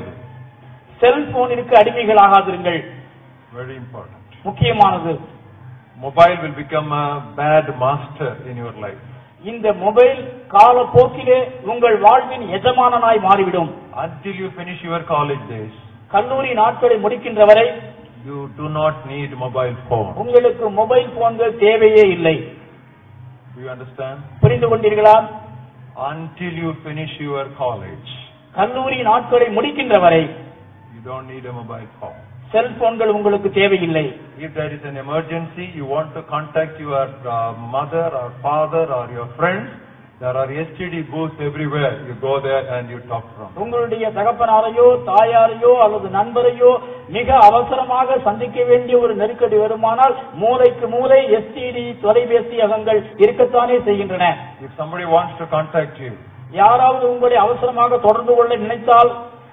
செல்போனிற்கு அடிமைகளாகாதிருங்கள் Very important. முக்கியமானது Mobile will become a bad master in your life. இந்த மொபைல் காலப்போக்கிலே உங்கள் வாழ்வின் எஜமானனாய் மாறிவிடும் Until you finish your college days, கல்லூரி நாட்களை முடிக்கின்ற வரை you do not need mobile phone. உங்களுக்கு மொபைல் போன்கள் தேவையே இல்லை Do you understand? புரிந்து கொண்டீர்களா Until you finish your college, கல்லூரி நாட்களை முடிக்கின்ற வரை you don't need a mobile phone. செல்போன்கள் உங்களுக்கு தேவையில்லை If there is an emergency, you want to contact your uh, mother or father or your friends, there are STD booths everywhere. You go there and you talk from. உங்களுடைய தகப்பனாரையோ தாயாரையோ அல்லது நண்பரையோ மிக அவசரமாக சந்திக்க வேண்டிய ஒரு நெருக்கடி வருமானால் மூலைக்கு மூலை எஸ்டிடி தொலைபேசி அகங்கள் இருக்கத்தானே செய்கின்றன If somebody wants to contact you, யாராவது உங்களை அவசரமாக தொடர்பு கொள்ள நினைத்தால்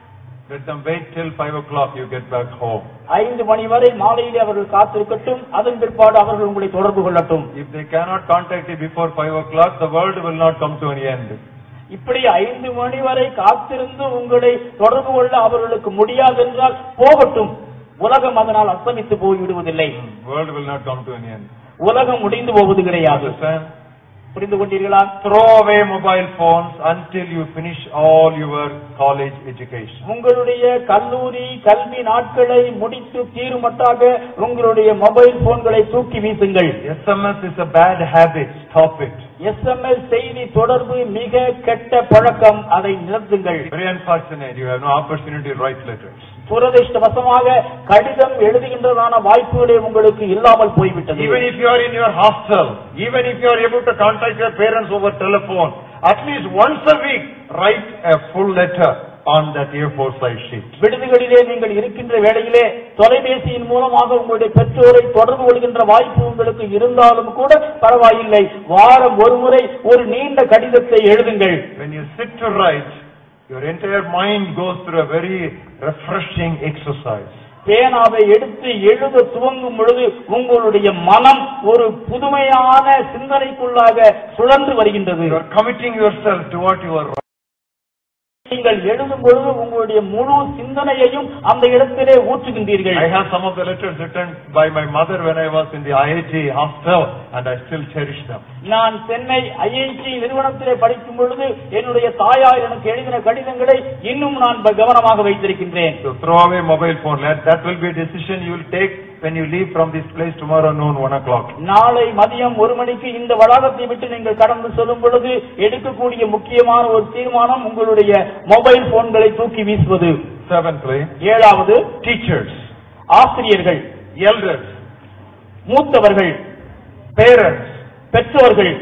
let them wait till 5 o'clock you get back home. ஐந்து மணி வரை மாலையிலே அவர்கள் காத்திருக்கட்டும் அதன் பிற்பாடு அவர்கள் உங்களை தொடர்பு கொள்ளட்டும் If they cannot contact you before 5 o'clock, the world will not come to an end. இப்படி ஐந்து மணி வரை காத்திருந்து உங்களை தொடர்பு கொள்ள அவர்களுக்கு முடியாதென்றால் போகட்டும் உலகம் அதனால் அஸ்தமித்து போய்விடுவதில்லை World will not come to an end. உலகம் முடிந்து போவது கிடையாது Understand? புரிந்து கொண்டீர்களா Throw away mobile phones until you finish all your college education. உங்களுடைய கல்லூரி கல்வி நாட்களை முடித்து தீருமட்டாக உங்களுடைய மொபைல் போன்களை தூக்கி வீசுங்கள் SMS is a bad habit. Stop it. SMS செய்தி தொடர்பு மிக கெட்ட பழக்கம் அதை நிறுத்துங்கள் Very unfortunate. You have no opportunity to write letters. துரதிருஷ்டவசமாக கடிதம் எழுதுகின்றதான வாய்ப்புகளே உங்களுக்கு இல்லாமல் போய்விட்டது Even if you are in your hostel, even if you are able to contact your parents over telephone, at least once a week, write a full letter on that A4 size sheet. விடுதிகளிலே நீங்கள் இருக்கின்ற வேளையிலே தொலைபேசியின் மூலமாக உங்களுடைய பெற்றோரை தொடர்பு கொள்கின்ற வாய்ப்பு உங்களுக்கு இருந்தாலும் கூட பரவாயில்லை வாரம் ஒருமுறை ஒரு நீண்ட கடிதத்தை எழுதுங்கள் When you sit to write, your entire mind goes through a very refreshing exercise. பேனாவை எடுத்து எழுத துவங்கும் பொழுது உங்களுடைய மனம் ஒரு புதுமையான சிந்தனைக்குள்ளாக சுழன்று வருகின்றது You are committing yourself to what you are writing. நீங்கள் எழுதும் பொழுது உங்களுடைய முழு சிந்தனையையும் அந்த இடத்திலே ஊற்றுகின்றீர்கள் I have some of the letters written by my mother when I was in the IIT hostel and I still cherish them. நான் சென்னை ஐஐடி நிறுவனத்திலே படிக்கும் பொழுது என்னுடைய தாயார் எனக்கு எழுதின கடிதங்களை இன்னும் நான் ப- கவனமாக வைத்திருக்கின்றேன் So throw away mobile phone. That, that will be a decision you will take when you leave from this place tomorrow noon, one o'clock. நாளை மதியம் ஒரு மணிக்கு இந்த வளாகத்தை விட்டு நீங்கள் கடந்து செல்லும் பொழுது எடுக்கக்கூடிய முக்கியமான ஒரு தீர்மானம் உங்களுடைய மொபைல் போன்களை தூக்கி வீசுவது Seventhly, ஏழாவது teachers, ஆசிரியர்கள் elders, மூத்தவர்கள் parents. பெற்றோர்கள்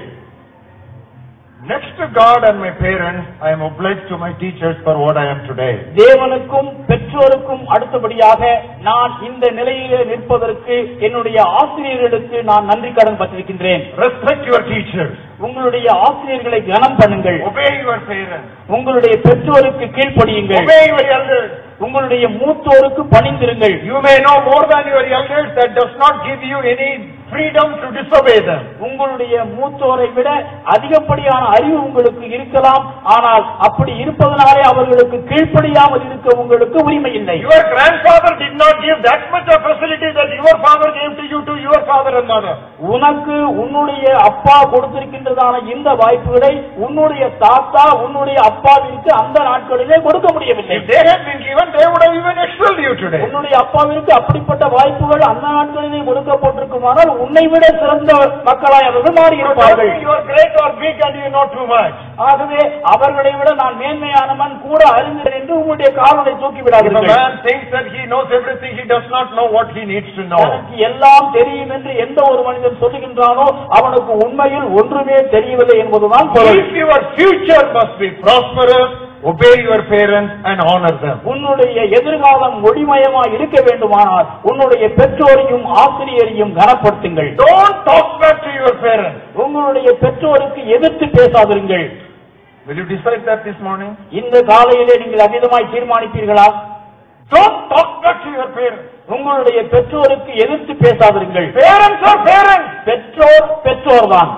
Next to God and my parents, I am obliged to my teachers for what I am today. தேவனுக்கும் பெற்றோருக்கும் அடுத்தபடியாக நான் இந்த நிலையிலே நிற்பதற்கு என்னுடைய ஆசிரியர்களுக்கு நான் நன்றி கடன் பட்டிருக்கின்றேன் Respect your teachers. உங்களுடைய ஆசிரியர்களை கனம் பண்ணுங்கள் Obey your parents. உங்களுடைய பெற்றோருக்கு கீழ்ப்படியுங்கள் Obey your elders. உங்களுடைய மூத்தோருக்கு பணிந்திருங்கள் You may know more than your elders, that does not give you any freedom to disobey them. உங்களுடைய மூத்தோரை விட அதிகப்படியான அறிவு உங்களுக்கு இருக்கலாம் ஆனால் அப்படி இருப்பதனாலே அவர்களுக்கு கீழ்ப்படியாமல் இருக்க உங்களுக்கு உரிமை இல்லை Your grandfather did not give that much of facility that your father gave to you to your father and mother. உனக்கு உன்னுடைய அப்பா கொடுத்திருக்கின்றதான இந்த வாய்ப்புகளை உன்னுடைய தாத்தா உன்னுடைய அப்பாவிற்கு அந்த நாட்களிலே கொடுக்க முடியவில்லை If they had been given, they would have even excelled you today. உன்னுடைய அப்பாவிற்கு அப்படிப்பட்ட வாய்ப்புகள் அந்த நாட்களிலே கொடுக்கப்பட்டிருக்குமானால் உன்னை விட சிறந்த மக்களாய் அவர்கள் மாறி You இருப்பார்கள் are great or big and you know too much. ஆகவே அவர்களை விட நான் மேன்மையானவன் கூட அறிஞர் என்று உங்களுடைய காலனை தூக்கி If a விடாதீர்கள் man thinks that he knows everything, he does not know what he needs to know. எனக்கு எல்லாம் தெரியும் என்று எந்த ஒரு மனிதன் சொல்லுகின்றானோ அவனுக்கு உண்மையில் ஒன்றுமே தெரியவில்லை என்பதுதான் பொருள் If your future must be prosperous, obey your parents and honor them. உன்னுடைய எதிர்காலம் ஒளிமயமாய் இருக்க வேண்டுமானால் உன்னுடைய பெற்றோரையும் ஆசிரியரையும் கனப்படுத்துங்கள் Don't talk back to your parents. உங்களுடைய பெற்றோருக்கு எதிர்த்து பேசாதிருங்கள் Will you decide that this morning? இந்த காலையிலே நீங்கள் அதிகமாய் தீர்மானிப்பீர்களா Don't talk back to your parents. உங்களுடைய பெற்றோருக்கு எதிர்த்து பேசாதிருங்கள் Parents are parents. பெற்றோர் பெற்றோர்தான்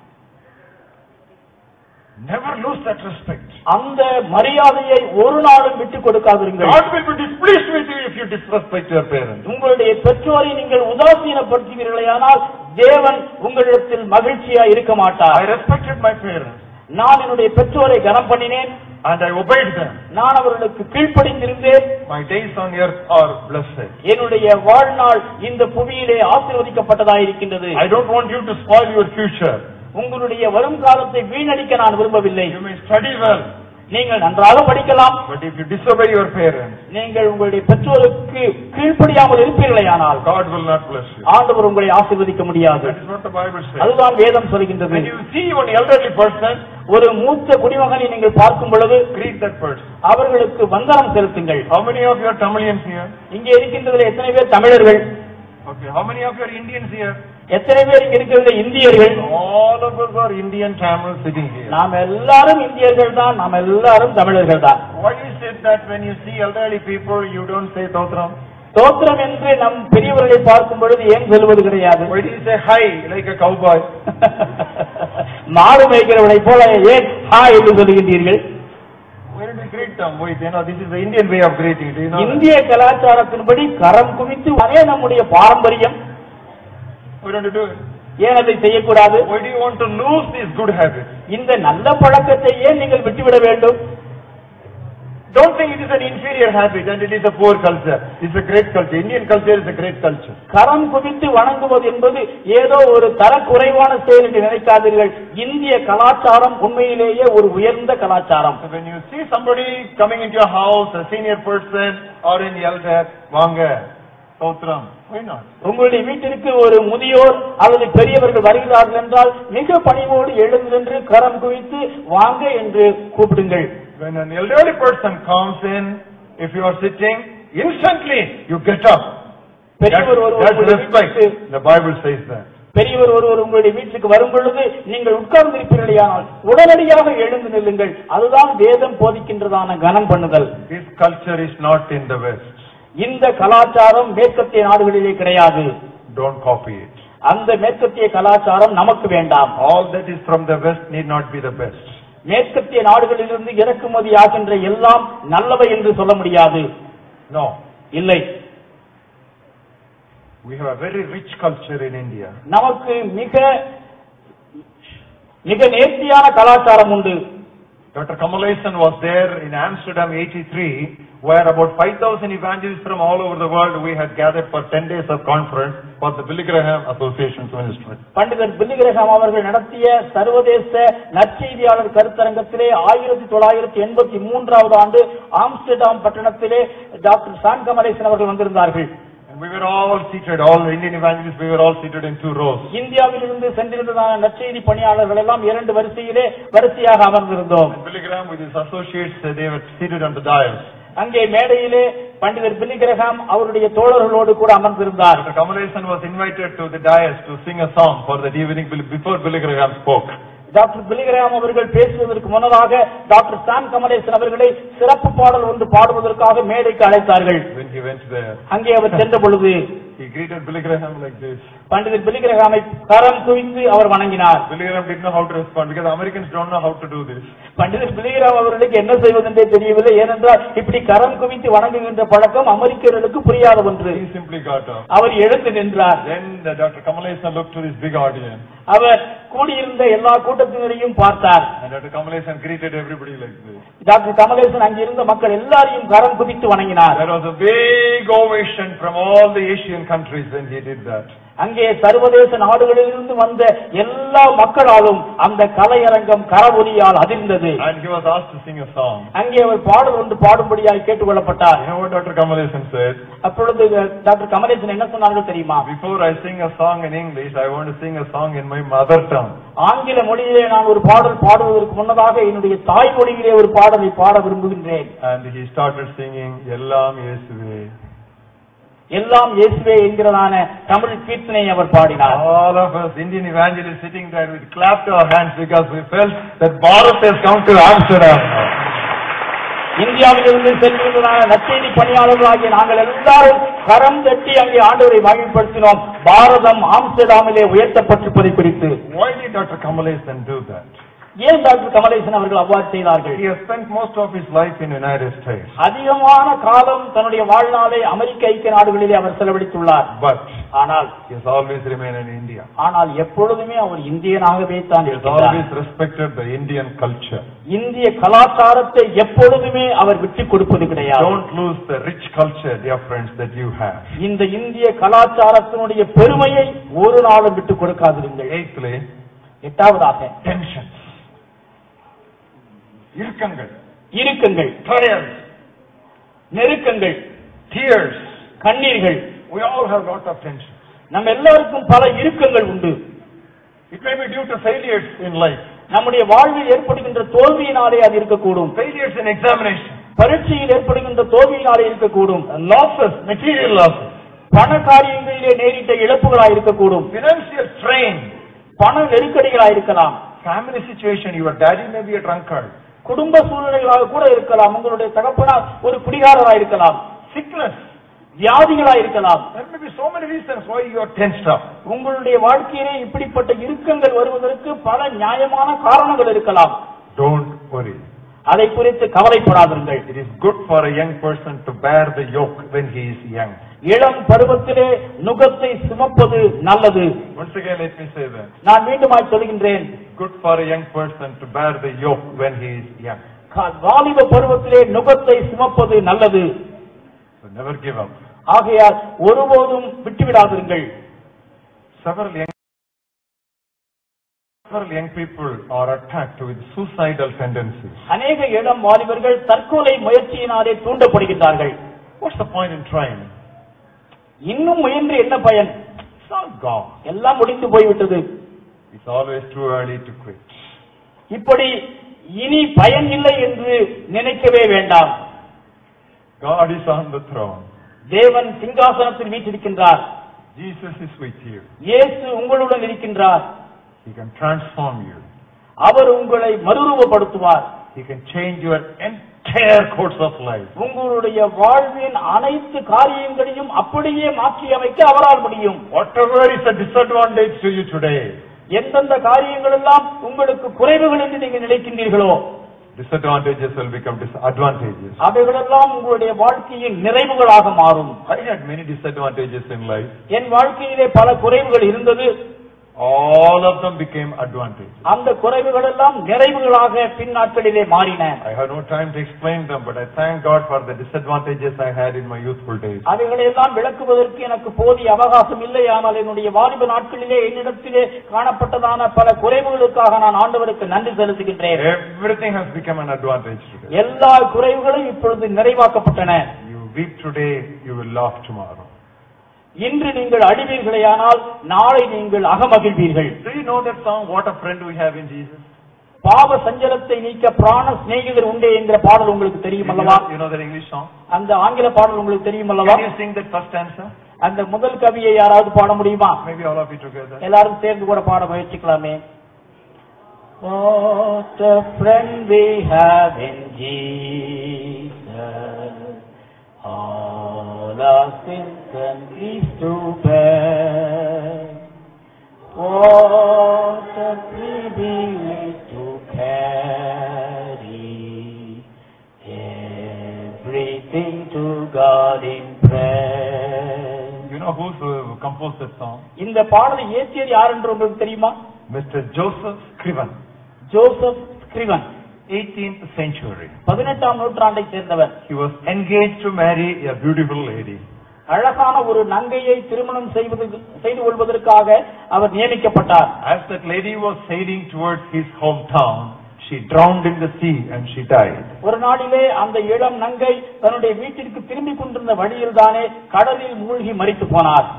Never lose that respect. அந்த மரியாதையை ஒரு நாளும் விட்டுக் கொடுக்காதிருங்கள் God will be displeased with you if you disrespect your parents. உங்களுடைய பெற்றோரை நீங்கள் உதாசீனப்படுத்துவீர்களேயானால் தேவன் உங்களிடத்தில் மகிழ்ச்சியா இருக்க I மாட்டார் respected my parents நான் என்னுடைய பெற்றோரை கனம் பண்ணினேன் and I obeyed them. நான் அவர்களுக்கு கீழ்ப்படிந்திருந்தேன் My days on earth are blessed. என்னுடைய வாழ்நாள் இந்த புவியிலே ஆசீர்வதிக்கப்பட்டதாயிருக்கின்றது I don't want you to spoil your future. உங்களுடைய வரும் காலத்தை வீணடிக்க நான் விரும்பவில்லை You may study well, நீங்கள் நன்றாக படிக்கலாம் but if you disobey your parents, நீங்கள் உங்களுடைய பெற்றோருக்கு கீழ்ப்படியாமல் இருப்பீர்களேயானால் God will not bless you. ஆண்டவர் உங்களை ஆசீர்வதிக்க முடியாது That is what the Bible says. அதுதான் வேதம் சொல்கின்றது When you see one elderly person, ஒரு மூத்த குடிமகனை நீங்கள் பார்க்கும் பொழுது greet that person. அவர்களுக்கு வந்தனம் செலுத்துங்கள் How many of you are Tamilians here? இங்கே இருக்கின்றதுல எத்தனை பேர் தமிழர்கள் Okay. How many of you are Indians here? எத்தனை பேர் இங்க இருக்கிறது இந்தியர்கள் All of us are Indian Tamils sitting here. நாம் எல்லாரும் இந்தியர்கள் தான் நாம் எல்லாரும் தமிழர்கள் தான் Why is it that when you see elderly people, you don't say Totram? தோத்திரம் என்று நம் பெரியவர்களை பார்க்கும் பொழுது ஏன் சொல்வது கிடையாது Why do you say hi like a cowboy? மாடு மேய்க்கிறவனை போல ஏன் ஹா என்று சொல்லுகின்றீர்கள் Why don't you greet them? Wait, you know, this is the Indian way of greeting. Do you know? that? இந்திய கலாச்சாரத்தின்படி கரம் குவித்து அதே நம்முடைய பாரம்பரியம் Why don't you do it? ஏன் அதை செய்யக்கூடாது Why do you want to lose these good habits? இந்த நல்ல பழக்கத்தை ஏன் நீங்கள் விட்டுவிட வேண்டும் Don't think it is an inferior habit and it is a poor culture. It's a great culture. Indian culture is a great culture. கரம் குவித்து வணங்குவது என்பது ஏதோ ஒரு தரக்குறைவான செயல் என்று நினைக்காதீர்கள் இந்திய கலாச்சாரம் உண்மையிலேயே ஒரு உயர்ந்த கலாச்சாரம் So when you see somebody coming into your house, a senior person or an elder, Vanga, Totram, why not? உங்களுடைய வீட்டிற்கு ஒரு முதியோர் அல்லது பெரியவர்கள் வருகிறார்கள் என்றால் மிக பணிவோடு எழுந்து நின்று கரம் குவித்து வாங்க என்று கூப்பிடுங்கள் When an elderly person comes in, if you are sitting, instantly you get up. பெரியவர் That- ஒருவர் That's உங்களுடைய respect. வீட்டுக்கு The Bible says that. பெரியவர் ஒருவர் உங்களுடைய வீட்டுக்கு வரும் பொழுது நீங்கள் உட்கார்ந்திருப்பீர்களேயானால் உடனடியாக எழுந்து நில்லுங்கள் அதுதான் வேதம் போதிக்கின்றதான கனம் பண்ணுதல் This culture is not in the West. இந்த கலாச்சாரம் மேற்கத்திய நாடுகளிலே கிடையாது Don't copy it. அந்த மேற்கத்திய கலாச்சாரம் நமக்கு வேண்டாம் All that is from the West need not be the best. மேற்கத்திய நாடுகளிலிருந்து இறக்குமதி ஆகின்ற எல்லாம் நல்லவை என்று சொல்ல முடியாது No. இல்லை We have a very rich culture in India. நமக்கு மிக மிக நேர்த்தியான கலாச்சாரம் உண்டு Dr. Kamalasan was there in Amsterdam 83 where about 5,000 evangelists from all over the world we had gathered for 10 days of conference for the Billy Graham Association's ministry. பண்டிதர் பில்லிகிரகாம் அவர்கள் நடத்திய சர்வதேச நற்செய்தியாளர் கருத்தரங்கத்திலே ஆயிரத்தி தொள்ளாயிரத்தி எண்பத்தி மூன்றாவது ஆண்டு ஆம்ஸ்டர்டாம் பட்டணத்திலே டாக்டர் சான் கமலேசன் அவர்கள் வந்திருந்தார்கள் And we were all seated, all Indian evangelists, we were all seated in two rows. இந்தியாவிலிருந்து சென்றிருந்ததான நற்செய்தி பணியாளர்கள் எல்லாம் இரண்டு வரிசையிலே வரிசையாக அமர்ந்திருந்தோம் And Billy Graham with his associates, uh, they were seated on the dais. அங்கே மேடையிலே பண்டிதர் பில்லிகிரகாம் அவருடைய தோழர்களோடு கூட அமர்ந்திருந்தார் Dr. Kamalesan was invited to the dais to sing a song for that evening before Billy Graham spoke. Doctor Billy Graham அவர்கள் பேசுவதற்கு முன்னதாக டாக்டர் சாம் கமலேசன் அவர்களை சிறப்பு பாடல் ஒன்று பாடுவதற்காக மேடைக்கு அழைத்தார்கள் When he went there, அங்கே அவர் சென்ற பொழுது he greeted Billy Graham like this. பண்டிதர் பில்லிகிரகாமை கரம் குவித்து அவர் வணங்கினார் Billy Graham didn't know how to respond because Americans don't know how to do this. பண்டிதர் பில்லிகிராம் அவர்களுக்கு என்ன செய்வதென்றே தெரியவில்லை ஏனென்றால் இப்படி கரம் குவித்து வணங்குகின்ற பழக்கம் அமெரிக்கர்களுக்கு புரியாத ஒன்று He simply got up. அவர் எழுந்து நின்றார் Then the Dr. Kamalesan looked to this big audience அவர் கூடியிருந்த எல்லா கூட்டத்தினரையும் பார்த்தார் and Dr. Kamalesan greeted everybody like this. Doctor Kamalesan அங்கிருந்த மக்கள் எல்லாரையும் கரம் குவித்து வணங்கினார் There was a big ovation from all the Asian countries when he did that. அங்கே சர்வதேச நாடுகளிலிருந்து வந்த எல்லா மக்களாலும் அந்த கலையரங்கம் கரவொலியால் அதிர்ந்தது And he was asked to sing a song. அங்கே அவர் பாடல் ஒன்று பாடும்படியாக கேட்டுக்கொள்ளப்பட்டார் You know what Dr. Kamalesan said? அப்பொழுது டாக்டர் கமலேசன் என்ன சொன்னார்கள் தெரியுமா Before I sing a song in English, I want to sing a song in my mother tongue. ஆங்கில மொழியிலே நான் ஒரு பாடல் பாடுவதற்கு முன்னதாக என்னுடைய தாய் மொழியிலே ஒரு பாடலை பாட விரும்புகின்றேன் And he started singing Ellam Yesuve. எல்லாம் இயேசுவே என்கிறதான தமிழ் கீர்த்தனை அவர் பாடினார் All of us Indian evangelists sitting there, we clapped our hands because we felt that Bharat has come to Amsterdam. இந்தியாவிலிருந்து சென்றிருந்ததான நற்செய்தி பணியாளர்களாகிய நாங்கள் எல்லாரும் கரம் தட்டி அங்கே ஆண்டவரை மகிழ்ப்படுத்தினோம் பாரதம் ஆம்ஸ்டர்டாமிலே உயர்த்தப்பட்டிருப்பதை குறித்து Why did Dr. Kamalesan do that? ஏன் டாக்டர் கமலேசன் அவர்கள் அவ்வாறு செய்தார்கள் He has spent most of his life in United States. அதிகமான காலம் தன்னுடைய வாழ்நாளை அமெரிக்க ஐக்கிய நாடுகளிலே அவர் செலவழித்துள்ளார் But ஆனால் he has always remained in India. ஆனால் எப்பொழுதுமே அவர் இந்தியனாகவே தான் He has இருக்கிறார் always respected the Indian culture. இந்திய கலாச்சாரத்தை எப்பொழுதுமே அவர் விட்டுக் கொடுப்பது கிடையாது Don't lose the rich culture, dear friends, that you have. இந்த இந்திய கலாச்சாரத்தினுடைய பெருமையை ஒரு நாளும் விட்டுக் கொடுக்காதிருங்கள் Eighthly, எட்டாவதாக tensions. இறுக்கங்கள் இறுக்கங்கள் trials, நெருக்கங்கள் tears. கண்ணீர்கள் We all have lot of tensions. நம்ம எல்லாருக்கும் பல இறுக்கங்கள் உண்டு It may be due to failures in life, நம்முடைய வாழ்வில் ஏற்படுகின்ற தோல்வியினாலே அது இருக்கக்கூடும் failures in examination, பரீட்சையில் ஏற்படுகின்ற தோல்வியினாலே இருக்கக்கூடும் losses, material losses, பண காரியங்களிலே நேரிட்ட இழப்புகளாய் இருக்கக்கூடும் financial strain, பண நெருக்கடிகளாய் இருக்கலாம் family situation. Your daddy may be a drunkard, குடும்ப சூழ்நிலைகளாக கூட இருக்கலாம் உங்களுடைய தகப்பனார் ஒரு குடிகாரராய் இருக்கலாம் sickness. வியாதிகளாய் இருக்கலாம் There may be so many reasons why you are tensed up. உங்களுடைய வாழ்க்கையிலே இப்படிப்பட்ட இறுக்கங்கள் வருவதற்கு பல நியாயமான காரணங்கள் இருக்கலாம் Don't worry. அதை குறித்து கவலைப்படாதீர்கள் It is good for a young person to bear the yoke when he is young. இளம் பருவத்திலே நுகத்தை சுமப்பது நல்லது Once again, let me say that. நான் மீண்டுமாய் சொல்கின்றேன் Good for a young person to bear the yoke when he is young. கா- வாலிப பருவத்திலே நுகத்தை சுமப்பது நல்லது So never give up. ஆகையால் ஒருபோதும் விட்டுவிடாதீர்கள் Several young several young people are attacked with suicidal tendencies. அநேக இளம் வாலிபர்கள் தற்கொலை முயற்சியினாலே தூண்டப்படுகின்றார்கள் What's the point in trying? இன்னும் முயன்று என்ன பயன் It's all gone. எல்லாம் முடிந்து போய்விட்டது It's always too early to quit. இப்படி இனி பயன் இல்லை என்று நினைக்கவே வேண்டாம் God is on the throne. தேவன் சிங்காசனத்தில் வீற்றிருக்கின்றார் Jesus is with you. இயேசு உங்களுடன் இருக்கின்றார் He can transform you. அவர் உங்களை மறுரூபப்படுத்துவார் He can change your entire course of life. உங்களுடைய வாழ்வின் அனைத்து காரியங்களையும் அப்படியே மாற்றி அமைக்க அவரால் முடியும் Whatever is a disadvantage to you today, எந்தெந்த காரியங்கள் எல்லாம் உங்களுக்கு குறைவுகள் என்று நீங்கள் நினைக்கின்றீர்களோ disadvantages will become disadvantages. அவைகளெல்லாம் உங்களுடைய வாழ்க்கையின் நிறைவுகளாக மாறும் I had many disadvantages in life. என் வாழ்க்கையிலே பல குறைவுகள் இருந்தது all of them became advantages. அந்த குறைவுகள் எல்லாம் நிறைவுகளாக பின்னாட்களிலே மாறின I have no time to explain them, but I thank God for the disadvantages I had in my youthful days. அவைகளையெல்லாம் விளக்குவதற்கு எனக்கு போதிய அவகாசம் இல்லை ஆனால் என்னுடைய வாலிப நாட்களிலே என்னிடத்திலே காணப்பட்டதான பல குறைவுகளுக்காக நான் ஆண்டவருக்கு நன்றி செலுத்துகின்றேன் Everything has become an advantage today. எல்லா குறைவுகளும் இப்பொழுது நிறைவாக்கப்பட்டன You weep today, you will laugh tomorrow. இன்று நீங்கள் அடிவீர்களேயானால் நாளை நீங்கள் அகமகிழ்வீர்கள் Do you know that song, What a Friend We Have in Jesus? பாவ சஞ்சலத்தை நீக்க பிராண சிநேகிதர் உண்டே என்கிற பாடல் உங்களுக்கு தெரியும் You அல்லவா know, you know that English song? அந்த ஆங்கில பாடல் உங்களுக்கு தெரியும் அல்லவா Can you sing that first answer? அந்த முதல் கவியை யாராவது பாட முடியுமா Maybe all of you together. எல்லாரும் சேர்ந்து கூட பாட முயற்சிக்கலாமே What a friend we have in Jesus, all our sins and griefs to bear. What a privilege to carry everything to God in prayer. You know who's uh, composed that song? இந்த பாடலை இயற்றியது யார் என்று உங்களுக்கு தெரியுமா Mr. Joseph Scriven, Joseph Scriven 18th century. பதினெட்டாம் நூற்றாண்டை சேர்ந்தவர் He was engaged to marry a beautiful lady. அழகான ஒரு நங்கையை திருமணம் செய்வது செய்து கொள்வதற்காக அவர் நியமிக்கப்பட்டார் As that lady was sailing towards his hometown, she drowned in the sea and she died. ஒரு நாளிலே அந்த இளம் நங்கை தன்னுடைய வீட்டிற்கு திரும்பிக் கொண்டிருந்த வழியில் தானே கடலில் மூழ்கி மரித்து போனார்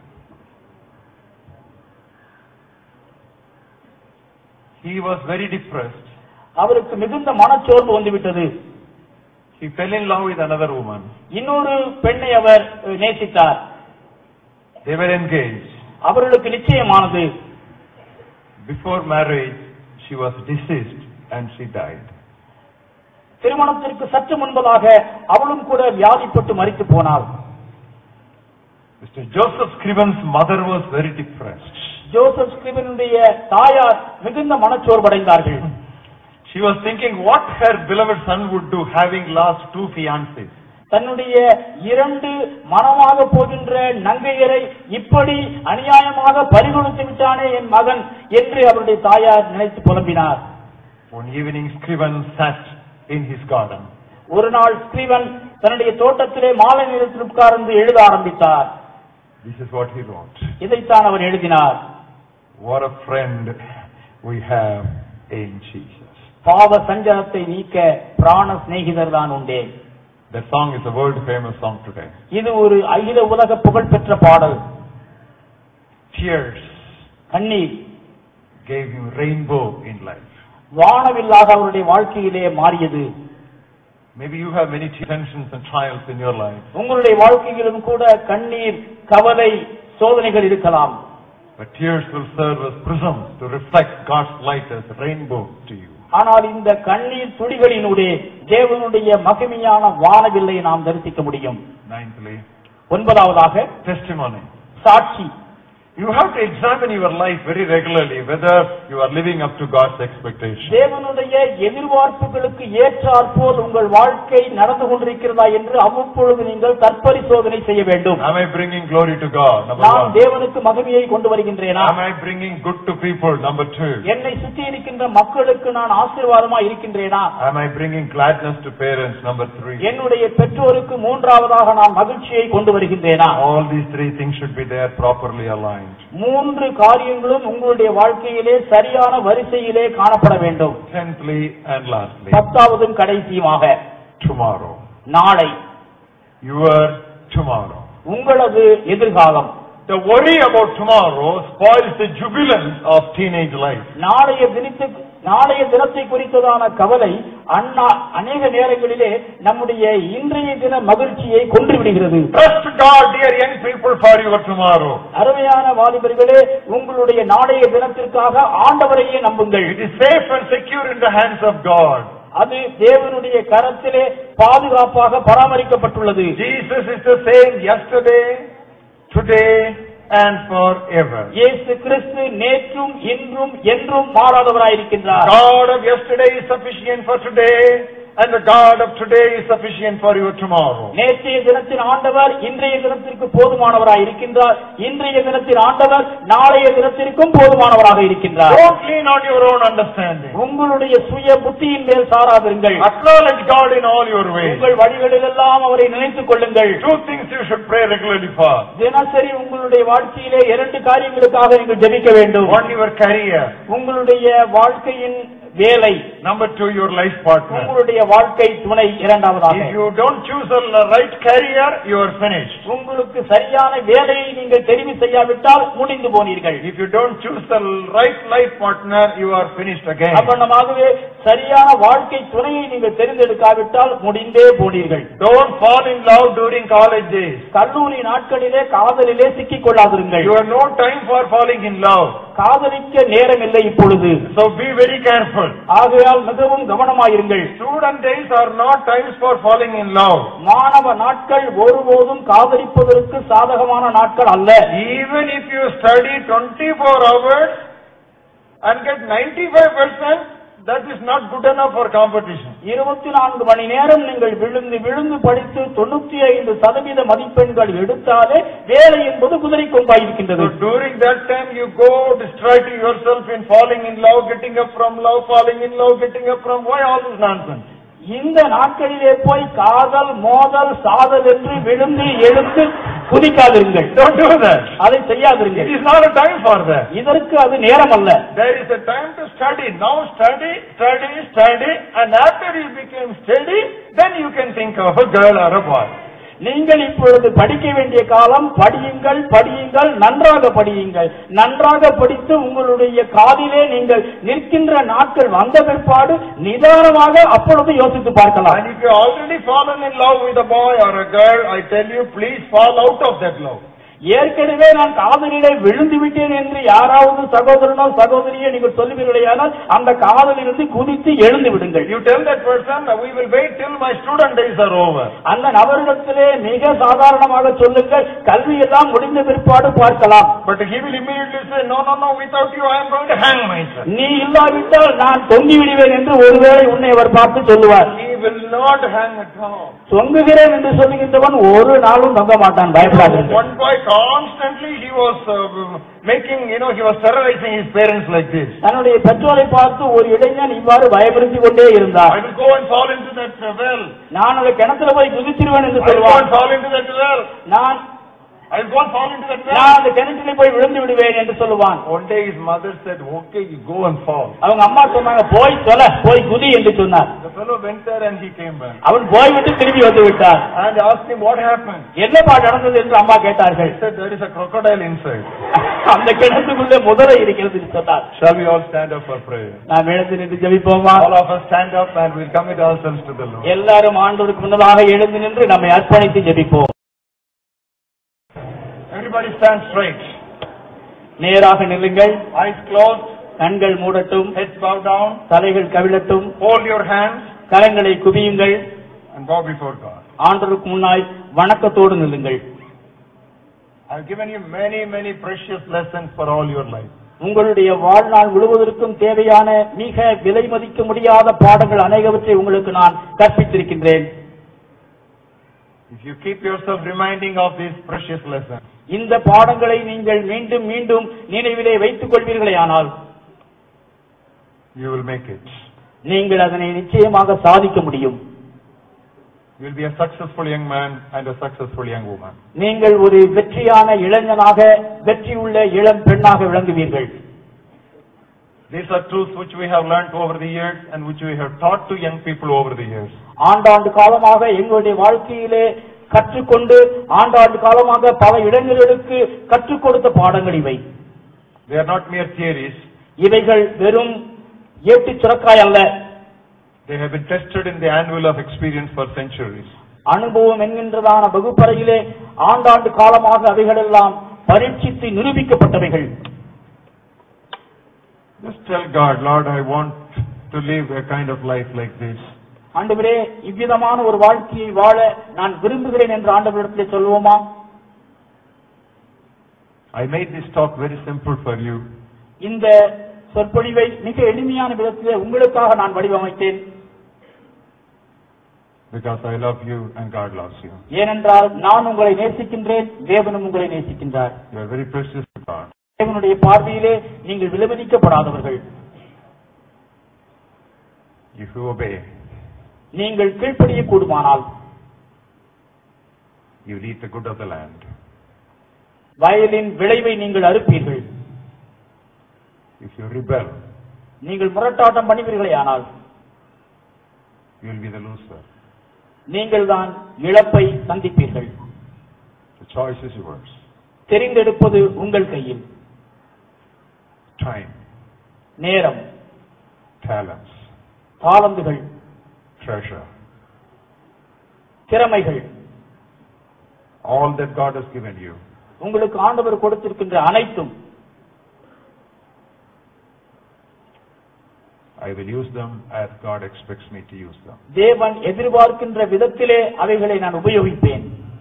He was very depressed. அவருக்கு மிகுந்த மனச்சோர்வு வந்துவிட்டது He fell in love with another woman. இன்னொரு பெண்ணை அவர் அஹ், நேசித்தார் They were engaged. அவர்களுக்கு நிச்சயமானது Before marriage, she was deceased and she died. திருமணத்திற்கு சற்று முன்பதாக அவளும் கூட வியாதிப்பட்டு மரித்து போனாள் Mr. Joseph Scriven's mother was very depressed. Joseph ஸ்கிரிவனுடைய தாயார் மிகுந்த மனச்சோர்வடைந்தார்கள் She was thinking what her beloved son would do having lost two fiancés. தன்னுடைய இரண்டு மனமாக போகின்ற நங்கையரை இப்படி அநியாயமாக பறிகொடுத்து விட்டானே என் மகன் என்று அவருடைய தாயார் நினைத்து புலம்பினார் One evening, Scriven sat in his garden. ஒரு நாள் ஸ்கிரீவன் தன்னுடைய தோட்டத்திலே மாலை நேரத்தில் உட்கார்ந்து எழுத ஆரம்பித்தார் This is what he wrote. இதைத்தான் அவர் எழுதினார் What a friend we have in Jesus. பாவ சஞ்சலத்தை நீக்க பிராண சிநேகிதர் தான் உண்டே That song is a world famous song today. இது ஒரு அகில உலக புகழ்பெற்ற பாடல் Tears கண்ணீர் gave him rainbow in life. வானவில்லாக அவருடைய வாழ்க்கையிலே மாறியது Maybe you have many tensions and trials in your life. உங்களுடைய வாழ்க்கையிலும் கூட கண்ணீர் கவலை சோதனைகள் இருக்கலாம் But tears will serve as prisms to reflect God's light as a rainbow to you. ஆனால் இந்த கண்ணீர் துளிகளினுடைய தேவனுடைய மகிமையான வானவில்லை நாம் தரிசிக்க முடியும் Ninthly, ஒன்பதாவதாக testimony. சாட்சி You have to examine your life very regularly whether you are living up to God's expectation. தேவனுடைய எதிர்பார்ப்புகளுக்கு ஏற்றாற்போல் உங்கள் வாழ்க்கை நடந்து கொண்டிருக்கிறதா என்று அவ்வப்பொழுது நீங்கள் தற்பரிசோதனை செய்ய வேண்டும் Am I bringing glory to God? Number நான் one. தேவனுக்கு மகிமையை கொண்டு வருகின்றேனா Am I bringing good to people? Number two. என்னை சுற்றி இருக்கின்ற மக்களுக்கு நான் ஆசீர்வாதமா இருக்கின்றேனா Am I bringing gladness to parents? Number three. என்னுடைய பெற்றோருக்கு மூன்றாவதாக நான் மகிழ்ச்சியை கொண்டு வருகின்றேனா All these three things should be there properly aligned. மூன்று காரியங்களும் உங்களுடைய வாழ்க்கையிலே சரியான வரிசையிலே காணப்பட வேண்டும் Tenthly and lastly, பத்தாவதும் கடைசியுமாக tomorrow. நாளை Your tomorrow. உங்களது எதிர்காலம் The worry about tomorrow spoils the jubilance of teenage life. நாளைய தினத்து நாளைய தினத்தை குறித்ததான கவலை அண்ணா அநேக நேரங்களிலே நம்முடைய இன்றைய தின மகிழ்ச்சியை கொன்று விடுகிறது Trust God, dear young people, for your tomorrow. அருமையான வாலிபர்களே உங்களுடைய நாளைய தினத்திற்காக ஆண்டவரையே நம்புங்கள் It is safe and secure in the hands of God. அது தேவனுடைய கரத்திலே பாதுகாப்பாக பராமரிக்கப்பட்டுள்ளது Jesus is the same yesterday, today, and forever. இயேசு கிறிஸ்து நேற்றும் இன்றும் என்றும் மாறாதவராயிருக்கின்றார் God of yesterday is sufficient for today. and the God of today is sufficient for your tomorrow. நேற்றைய தினத்தின் ஆண்டவர் இன்றைய தினத்திற்கு போதுமானவராய் இருக்கின்றார் இன்றைய தினத்தின் ஆண்டவர் நாளைய தினத்திற்கும் போதுமானவராக இருக்கின்றார் Don't lean on your own understanding. உங்களுடைய சுய புத்தியின் மேல் சாராதிருங்கள் Acknowledge God in all your ways. உங்கள் வழிகளிலெல்லாம் அவரை நினைத்துக் கொள்ளுங்கள் Two things you should pray regularly for. தினசரி உங்களுடைய வாழ்க்கையிலே இரண்டு காரியங்களுக்காக நீங்கள் ஜெபிக்க வேண்டும் One, your career. உங்களுடைய வாழ்க்கையின் வேலை Number two, your life partner. உங்களுடைய வாழ்க்கை துணை இரண்டாவதாக If you don't choose a right career, you are finished. உங்களுக்கு சரியான வேலையை நீங்கள் தெரிவு செய்யாவிட்டால் முடிந்து போனீர்கள் If you don't choose the right life partner, you are finished again. அப்பண்ணமாகவே சரியான வாழ்க்கை துணையை நீங்கள் தெரிந்தெடுக்காவிட்டால் முடிந்தே போனீர்கள் Don't fall in love during college days. கல்லூரி நாட்களிலே காதலிலே சிக்கிக் கொள்ளாதிருங்கள் You have no time for falling in love. காதலிக்க நேரம் இல்லை இப்பொழுது So be very careful. ஆகையால் மிகவும் கவனமாயிருங்கள் Student days are not times for falling in love. மாணவ நாட்கள் ஒருபோதும் காதலிப்பதற்கு சாதகமான நாட்கள் அல்ல Even if you study 24 hours and get 95%, that is not good enough for competition. இருபத்தி நான்கு மணி நேரம் நீங்கள் விழுந்து விழுந்து படித்து தொண்ணூத்தி ஐந்து சதவீத மதிப்பெண்கள் எடுத்தாலே வேலை என்பது குதிரை கொம்பாயிருக்கின்றது So during that time you go distracting yourself in falling in love, getting up from love, falling in love, getting up from, why all this nonsense? இந்த நாட்களிலே போய் காதல் மோதல் சாதல் என்று விழுந்து எழுந்து குதிக்காதிருங்கள் Don't do that. அதை It செய்யாதிருங்கள் is not a time for that. இதற்கு அது நேரம் அல்ல There is a time to study. Now study, study, study, and after you become steady, then you can think of a girl or a boy. நீங்கள் இப்பொழுது படிக்க வேண்டிய காலம் படியுங்கள் படியுங்கள் நன்றாக படியுங்கள் நன்றாக படித்து உங்களுடைய காதிலே நீங்கள் நிற்கின்ற நாட்கள் வந்த பிற்பாடு நிதானமாக அப்பொழுது யோசித்து பார்க்கலாம் And if you already fallen in love with a boy or a girl, I tell you, please fall out of that love. ஏற்கனவே நான் காதலிலே விழுந்து விட்டேன் என்று யாராவது சகோதரனோ சகோதரியோ நீங்கள் சொல்லுவீர்களேயானால் அந்த காதலிலிருந்து குதித்து எழுந்து விடுங்கள் You tell that person, we will wait till my student days are over. அந்த நபரிடத்திலே மிக சாதாரணமாக சொல்லுங்கள் கல்வி எல்லாம் முடிந்த பிற்பாடு பார்க்கலாம் But he will immediately say, no, no, no, without you I am going to hang myself. நீ இல்லாவிட்டால் நான் தொங்கி விடுவேன் என்று ஒருவேளை உன்னை அவர் பார்த்து சொல்லுவார் He will not hang at all. தொங்குகிறேன் என்று சொல்லுகின்றவன் ஒரு நாளும் தொங்க மாட்டான் பயப்படாதீர்கள் One boy constantly he was uh, making, you know, he was terrorizing his parents like this. தன்னுடைய பெற்றோரை பார்த்து ஒரு இளைஞன் இவ்வாறு பயமுறுத்தி கொண்டே I இருந்தார் will go and fall into that uh, well. நான் அந்த கிணத்துல போய் குதிச்சிருவேன் என்று I will go and சொல்வான் fall into that well. நான் I will go and fall into that well. நான் அந்த கிணற்றிலே போய் விழுந்து விடுவேன் என்று சொல்லுவான் One day his mother said, okay, you go and fall. அவங்க அம்மா சொன்னாங்க போய் தொலை போய் குதி என்று சொன்னார் The fellow went there and he came back. அவன் போய்விட்டு திரும்பி வந்து விட்டார் And asked him what happened. என்னப்பா நடந்தது என்று அம்மா கேட்டார்கள் He said, there is a crocodile inside. அந்த கிணத்துக்குள்ளே முதலை இருக்கிறது என்று சொன்னார் Shall we all stand up for prayer? நாம் எழுந்து நின்று ஜெபிப்போமா All of us stand up and we'll commit ourselves to the Lord. எல்லாரும் ஆண்டவருக்கு முன்னதாக எழுந்து நின்று நம்மை அர்ப்பணித்து ஜெபிப்போம் Everybody stand straight. நேராக நில்லுங்கள் Eyes closed, கண்கள் மூடட்டும் heads bow down, தலைகள் கவிழட்டும் hold your hands கரங்களை குவியுங்கள் and bow before God. ஆண்டவருக்கு முன்னாய் வணக்கத்தோடு நில்லுங்கள் I've given you many, many precious lessons for all your life. உங்களுடைய வாழ்நாள் முழுவதற்கும் தேவையான மிக விலை மதிக்க முடியாத பாடங்கள் அநேகவற்றை உங்களுக்கு நான் கற்பித்திருக்கின்றேன் If you keep yourself reminding of these precious lessons, இந்த பாடங்களை நீங்கள் மீண்டும் மீண்டும் நினைவிலே வைத்துக் கொள்வீர்களேயானால் you will make it. நீங்கள் அதனை நிச்சயமாக சாதிக்க முடியும் You will be a successful young man and a successful young woman. நீங்கள் ஒரு வெற்றியான இளைஞனாக வெற்றியுள்ள இளம் பெண்ணாக விளங்குவீர்கள் These are truths which we have learnt over the years and which we have taught to young people over the years. ஆண்டாண்டு காலமாக எங்களுடைய வாழ்க்கையிலே கற்றுக்கொண்டு ஆண்டாண்டு காலமாக பல இளைஞர்களுக்கு கற்றுக் கொடுத்த பாடங்கள் இவை They are not mere theories. இவைகள் வெறும் ஏட்டுச் சுரக்காய் அல்ல They have been tested in the annual of experience for centuries. அனுபவம் என்கின்றதான வகுப்பறையிலே ஆண்டாண்டு காலமாக அவைகளெல்லாம் பரீட்சித்து நிரூபிக்கப்பட்டவைகள் Just tell God, Lord, I want to live a kind of life like this. ஆண்டவரே இவ்விதமான ஒரு வாழ்க்கையை வாழ நான் விரும்புகிறேன் என்று ஆண்டவரிடத்திலே சொல்வோமா I made this talk very simple for you. இந்த சொற்பொழிவை மிக எளிமையான விதத்திலே உங்களுக்காக நான் வடிவமைத்தேன் Because I love you and God loves you. ஏனென்றால் நான் உங்களை நேசிக்கின்றேன் தேவனும் உங்களை நேசிக்கின்றார் You are very precious to God. தேவனுடைய பார்வையிலே நீங்கள் விலமதிக்கப்படாதவர்கள் If you obey, நீங்கள் கீழ்ப்படிய கூடுமானால் you will eat the good of the land. வயலின் விளைவை நீங்கள் அறுப்பீர்கள் If you rebel, நீங்கள் முரட்டாட்டம் பண்ணுவீர்களே ஆனால் you will be the loser. நீங்கள் தான் இழப்பை சந்திப்பீர்கள் The choice is yours. தெரிந்தெடுப்பது உங்கள் கையில் Time, நேரம் talents, தாளந்துகள் treasure, திறமைகள் all that God has given you. உங்களுக்கு ஆண்டவர் கொடுத்திருக்கின்ற அனைத்தும் I will use them as God expects me to use them. தேவன் எதிர்பார்க்கின்ற விதத்திலே அவைகளை நான் உபயோகிப்பேன்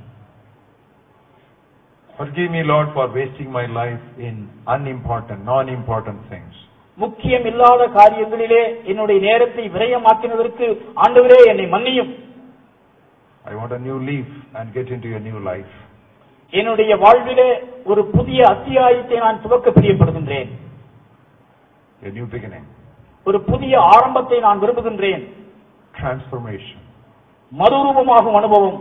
Forgive me, Lord, for wasting my life in unimportant, non-important things. முக்கியம் இல்லாத காரியங்களிலே என்னுடைய நேரத்தை விரயமாக்கினதற்கு ஆண்டவரே என்னை மன்னியும் I want a new leaf and get into a new life. என்னுடைய வாழ்விலே ஒரு புதிய அத்தியாயத்தை நான் துவக்க பிரியப்படுகின்றேன் A new beginning. ஒரு புதிய ஆரம்பத்தை நான் விரும்புகின்றேன் Transformation. மறுரூபமாகும் அனுபவம்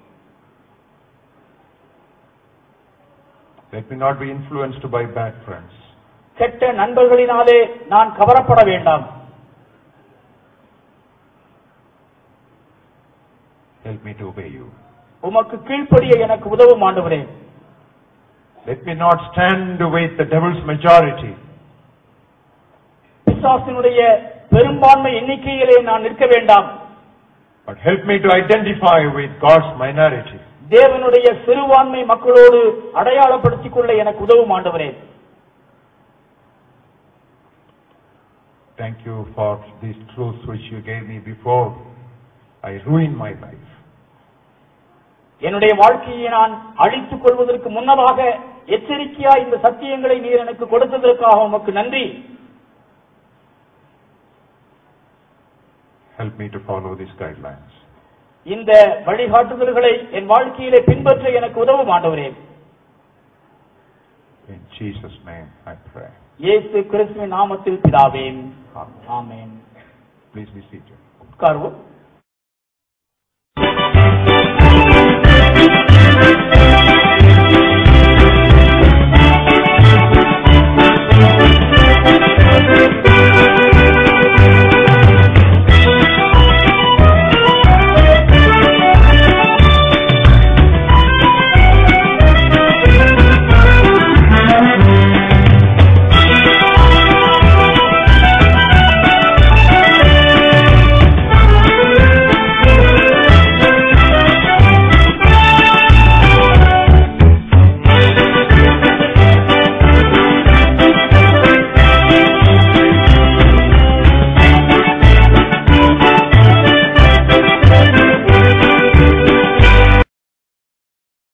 Let me not be influenced by bad friends. கெட்ட நண்பர்களினாலே நான் கவரப்பட வேண்டாம் Help me to obey you. உமக்கு கீழ்ப்படிய எனக்கு உதவும் ஆண்டவரே Let me not stand with the devil's majority. பிசாசினுடைய பெரும்பான்மை எண்ணிக்கையிலே நான் நிற்க வேண்டாம் But help me to identify with God's minority. தேவனுடைய சிறுபான்மை மக்களோடு அடையாளப்படுத்திக் கொள்ள எனக்கு உதவும் ஆண்டவரே Thank you for these truths which you gave me before I ruined my life. என்னுடைய வாழ்க்கையை நான் அழித்துக் கொள்வதற்கு முன்னதாக எச்சரிக்கையா இந்த சத்தியங்களை நீர் எனக்கு கொடுத்ததற்காக உமக்கு நன்றி Help me to follow these guidelines. இந்த வழிகாட்டுதல்களை என் வாழ்க்கையிலே பின்பற்ற எனக்கு உதவும் ஆண்டவரே In Jesus' name I pray. இயேசு கிறிஸ்துவின் நாமத்தில் பிதாவே Amen. Amen Please be seated. உட்காருவோம்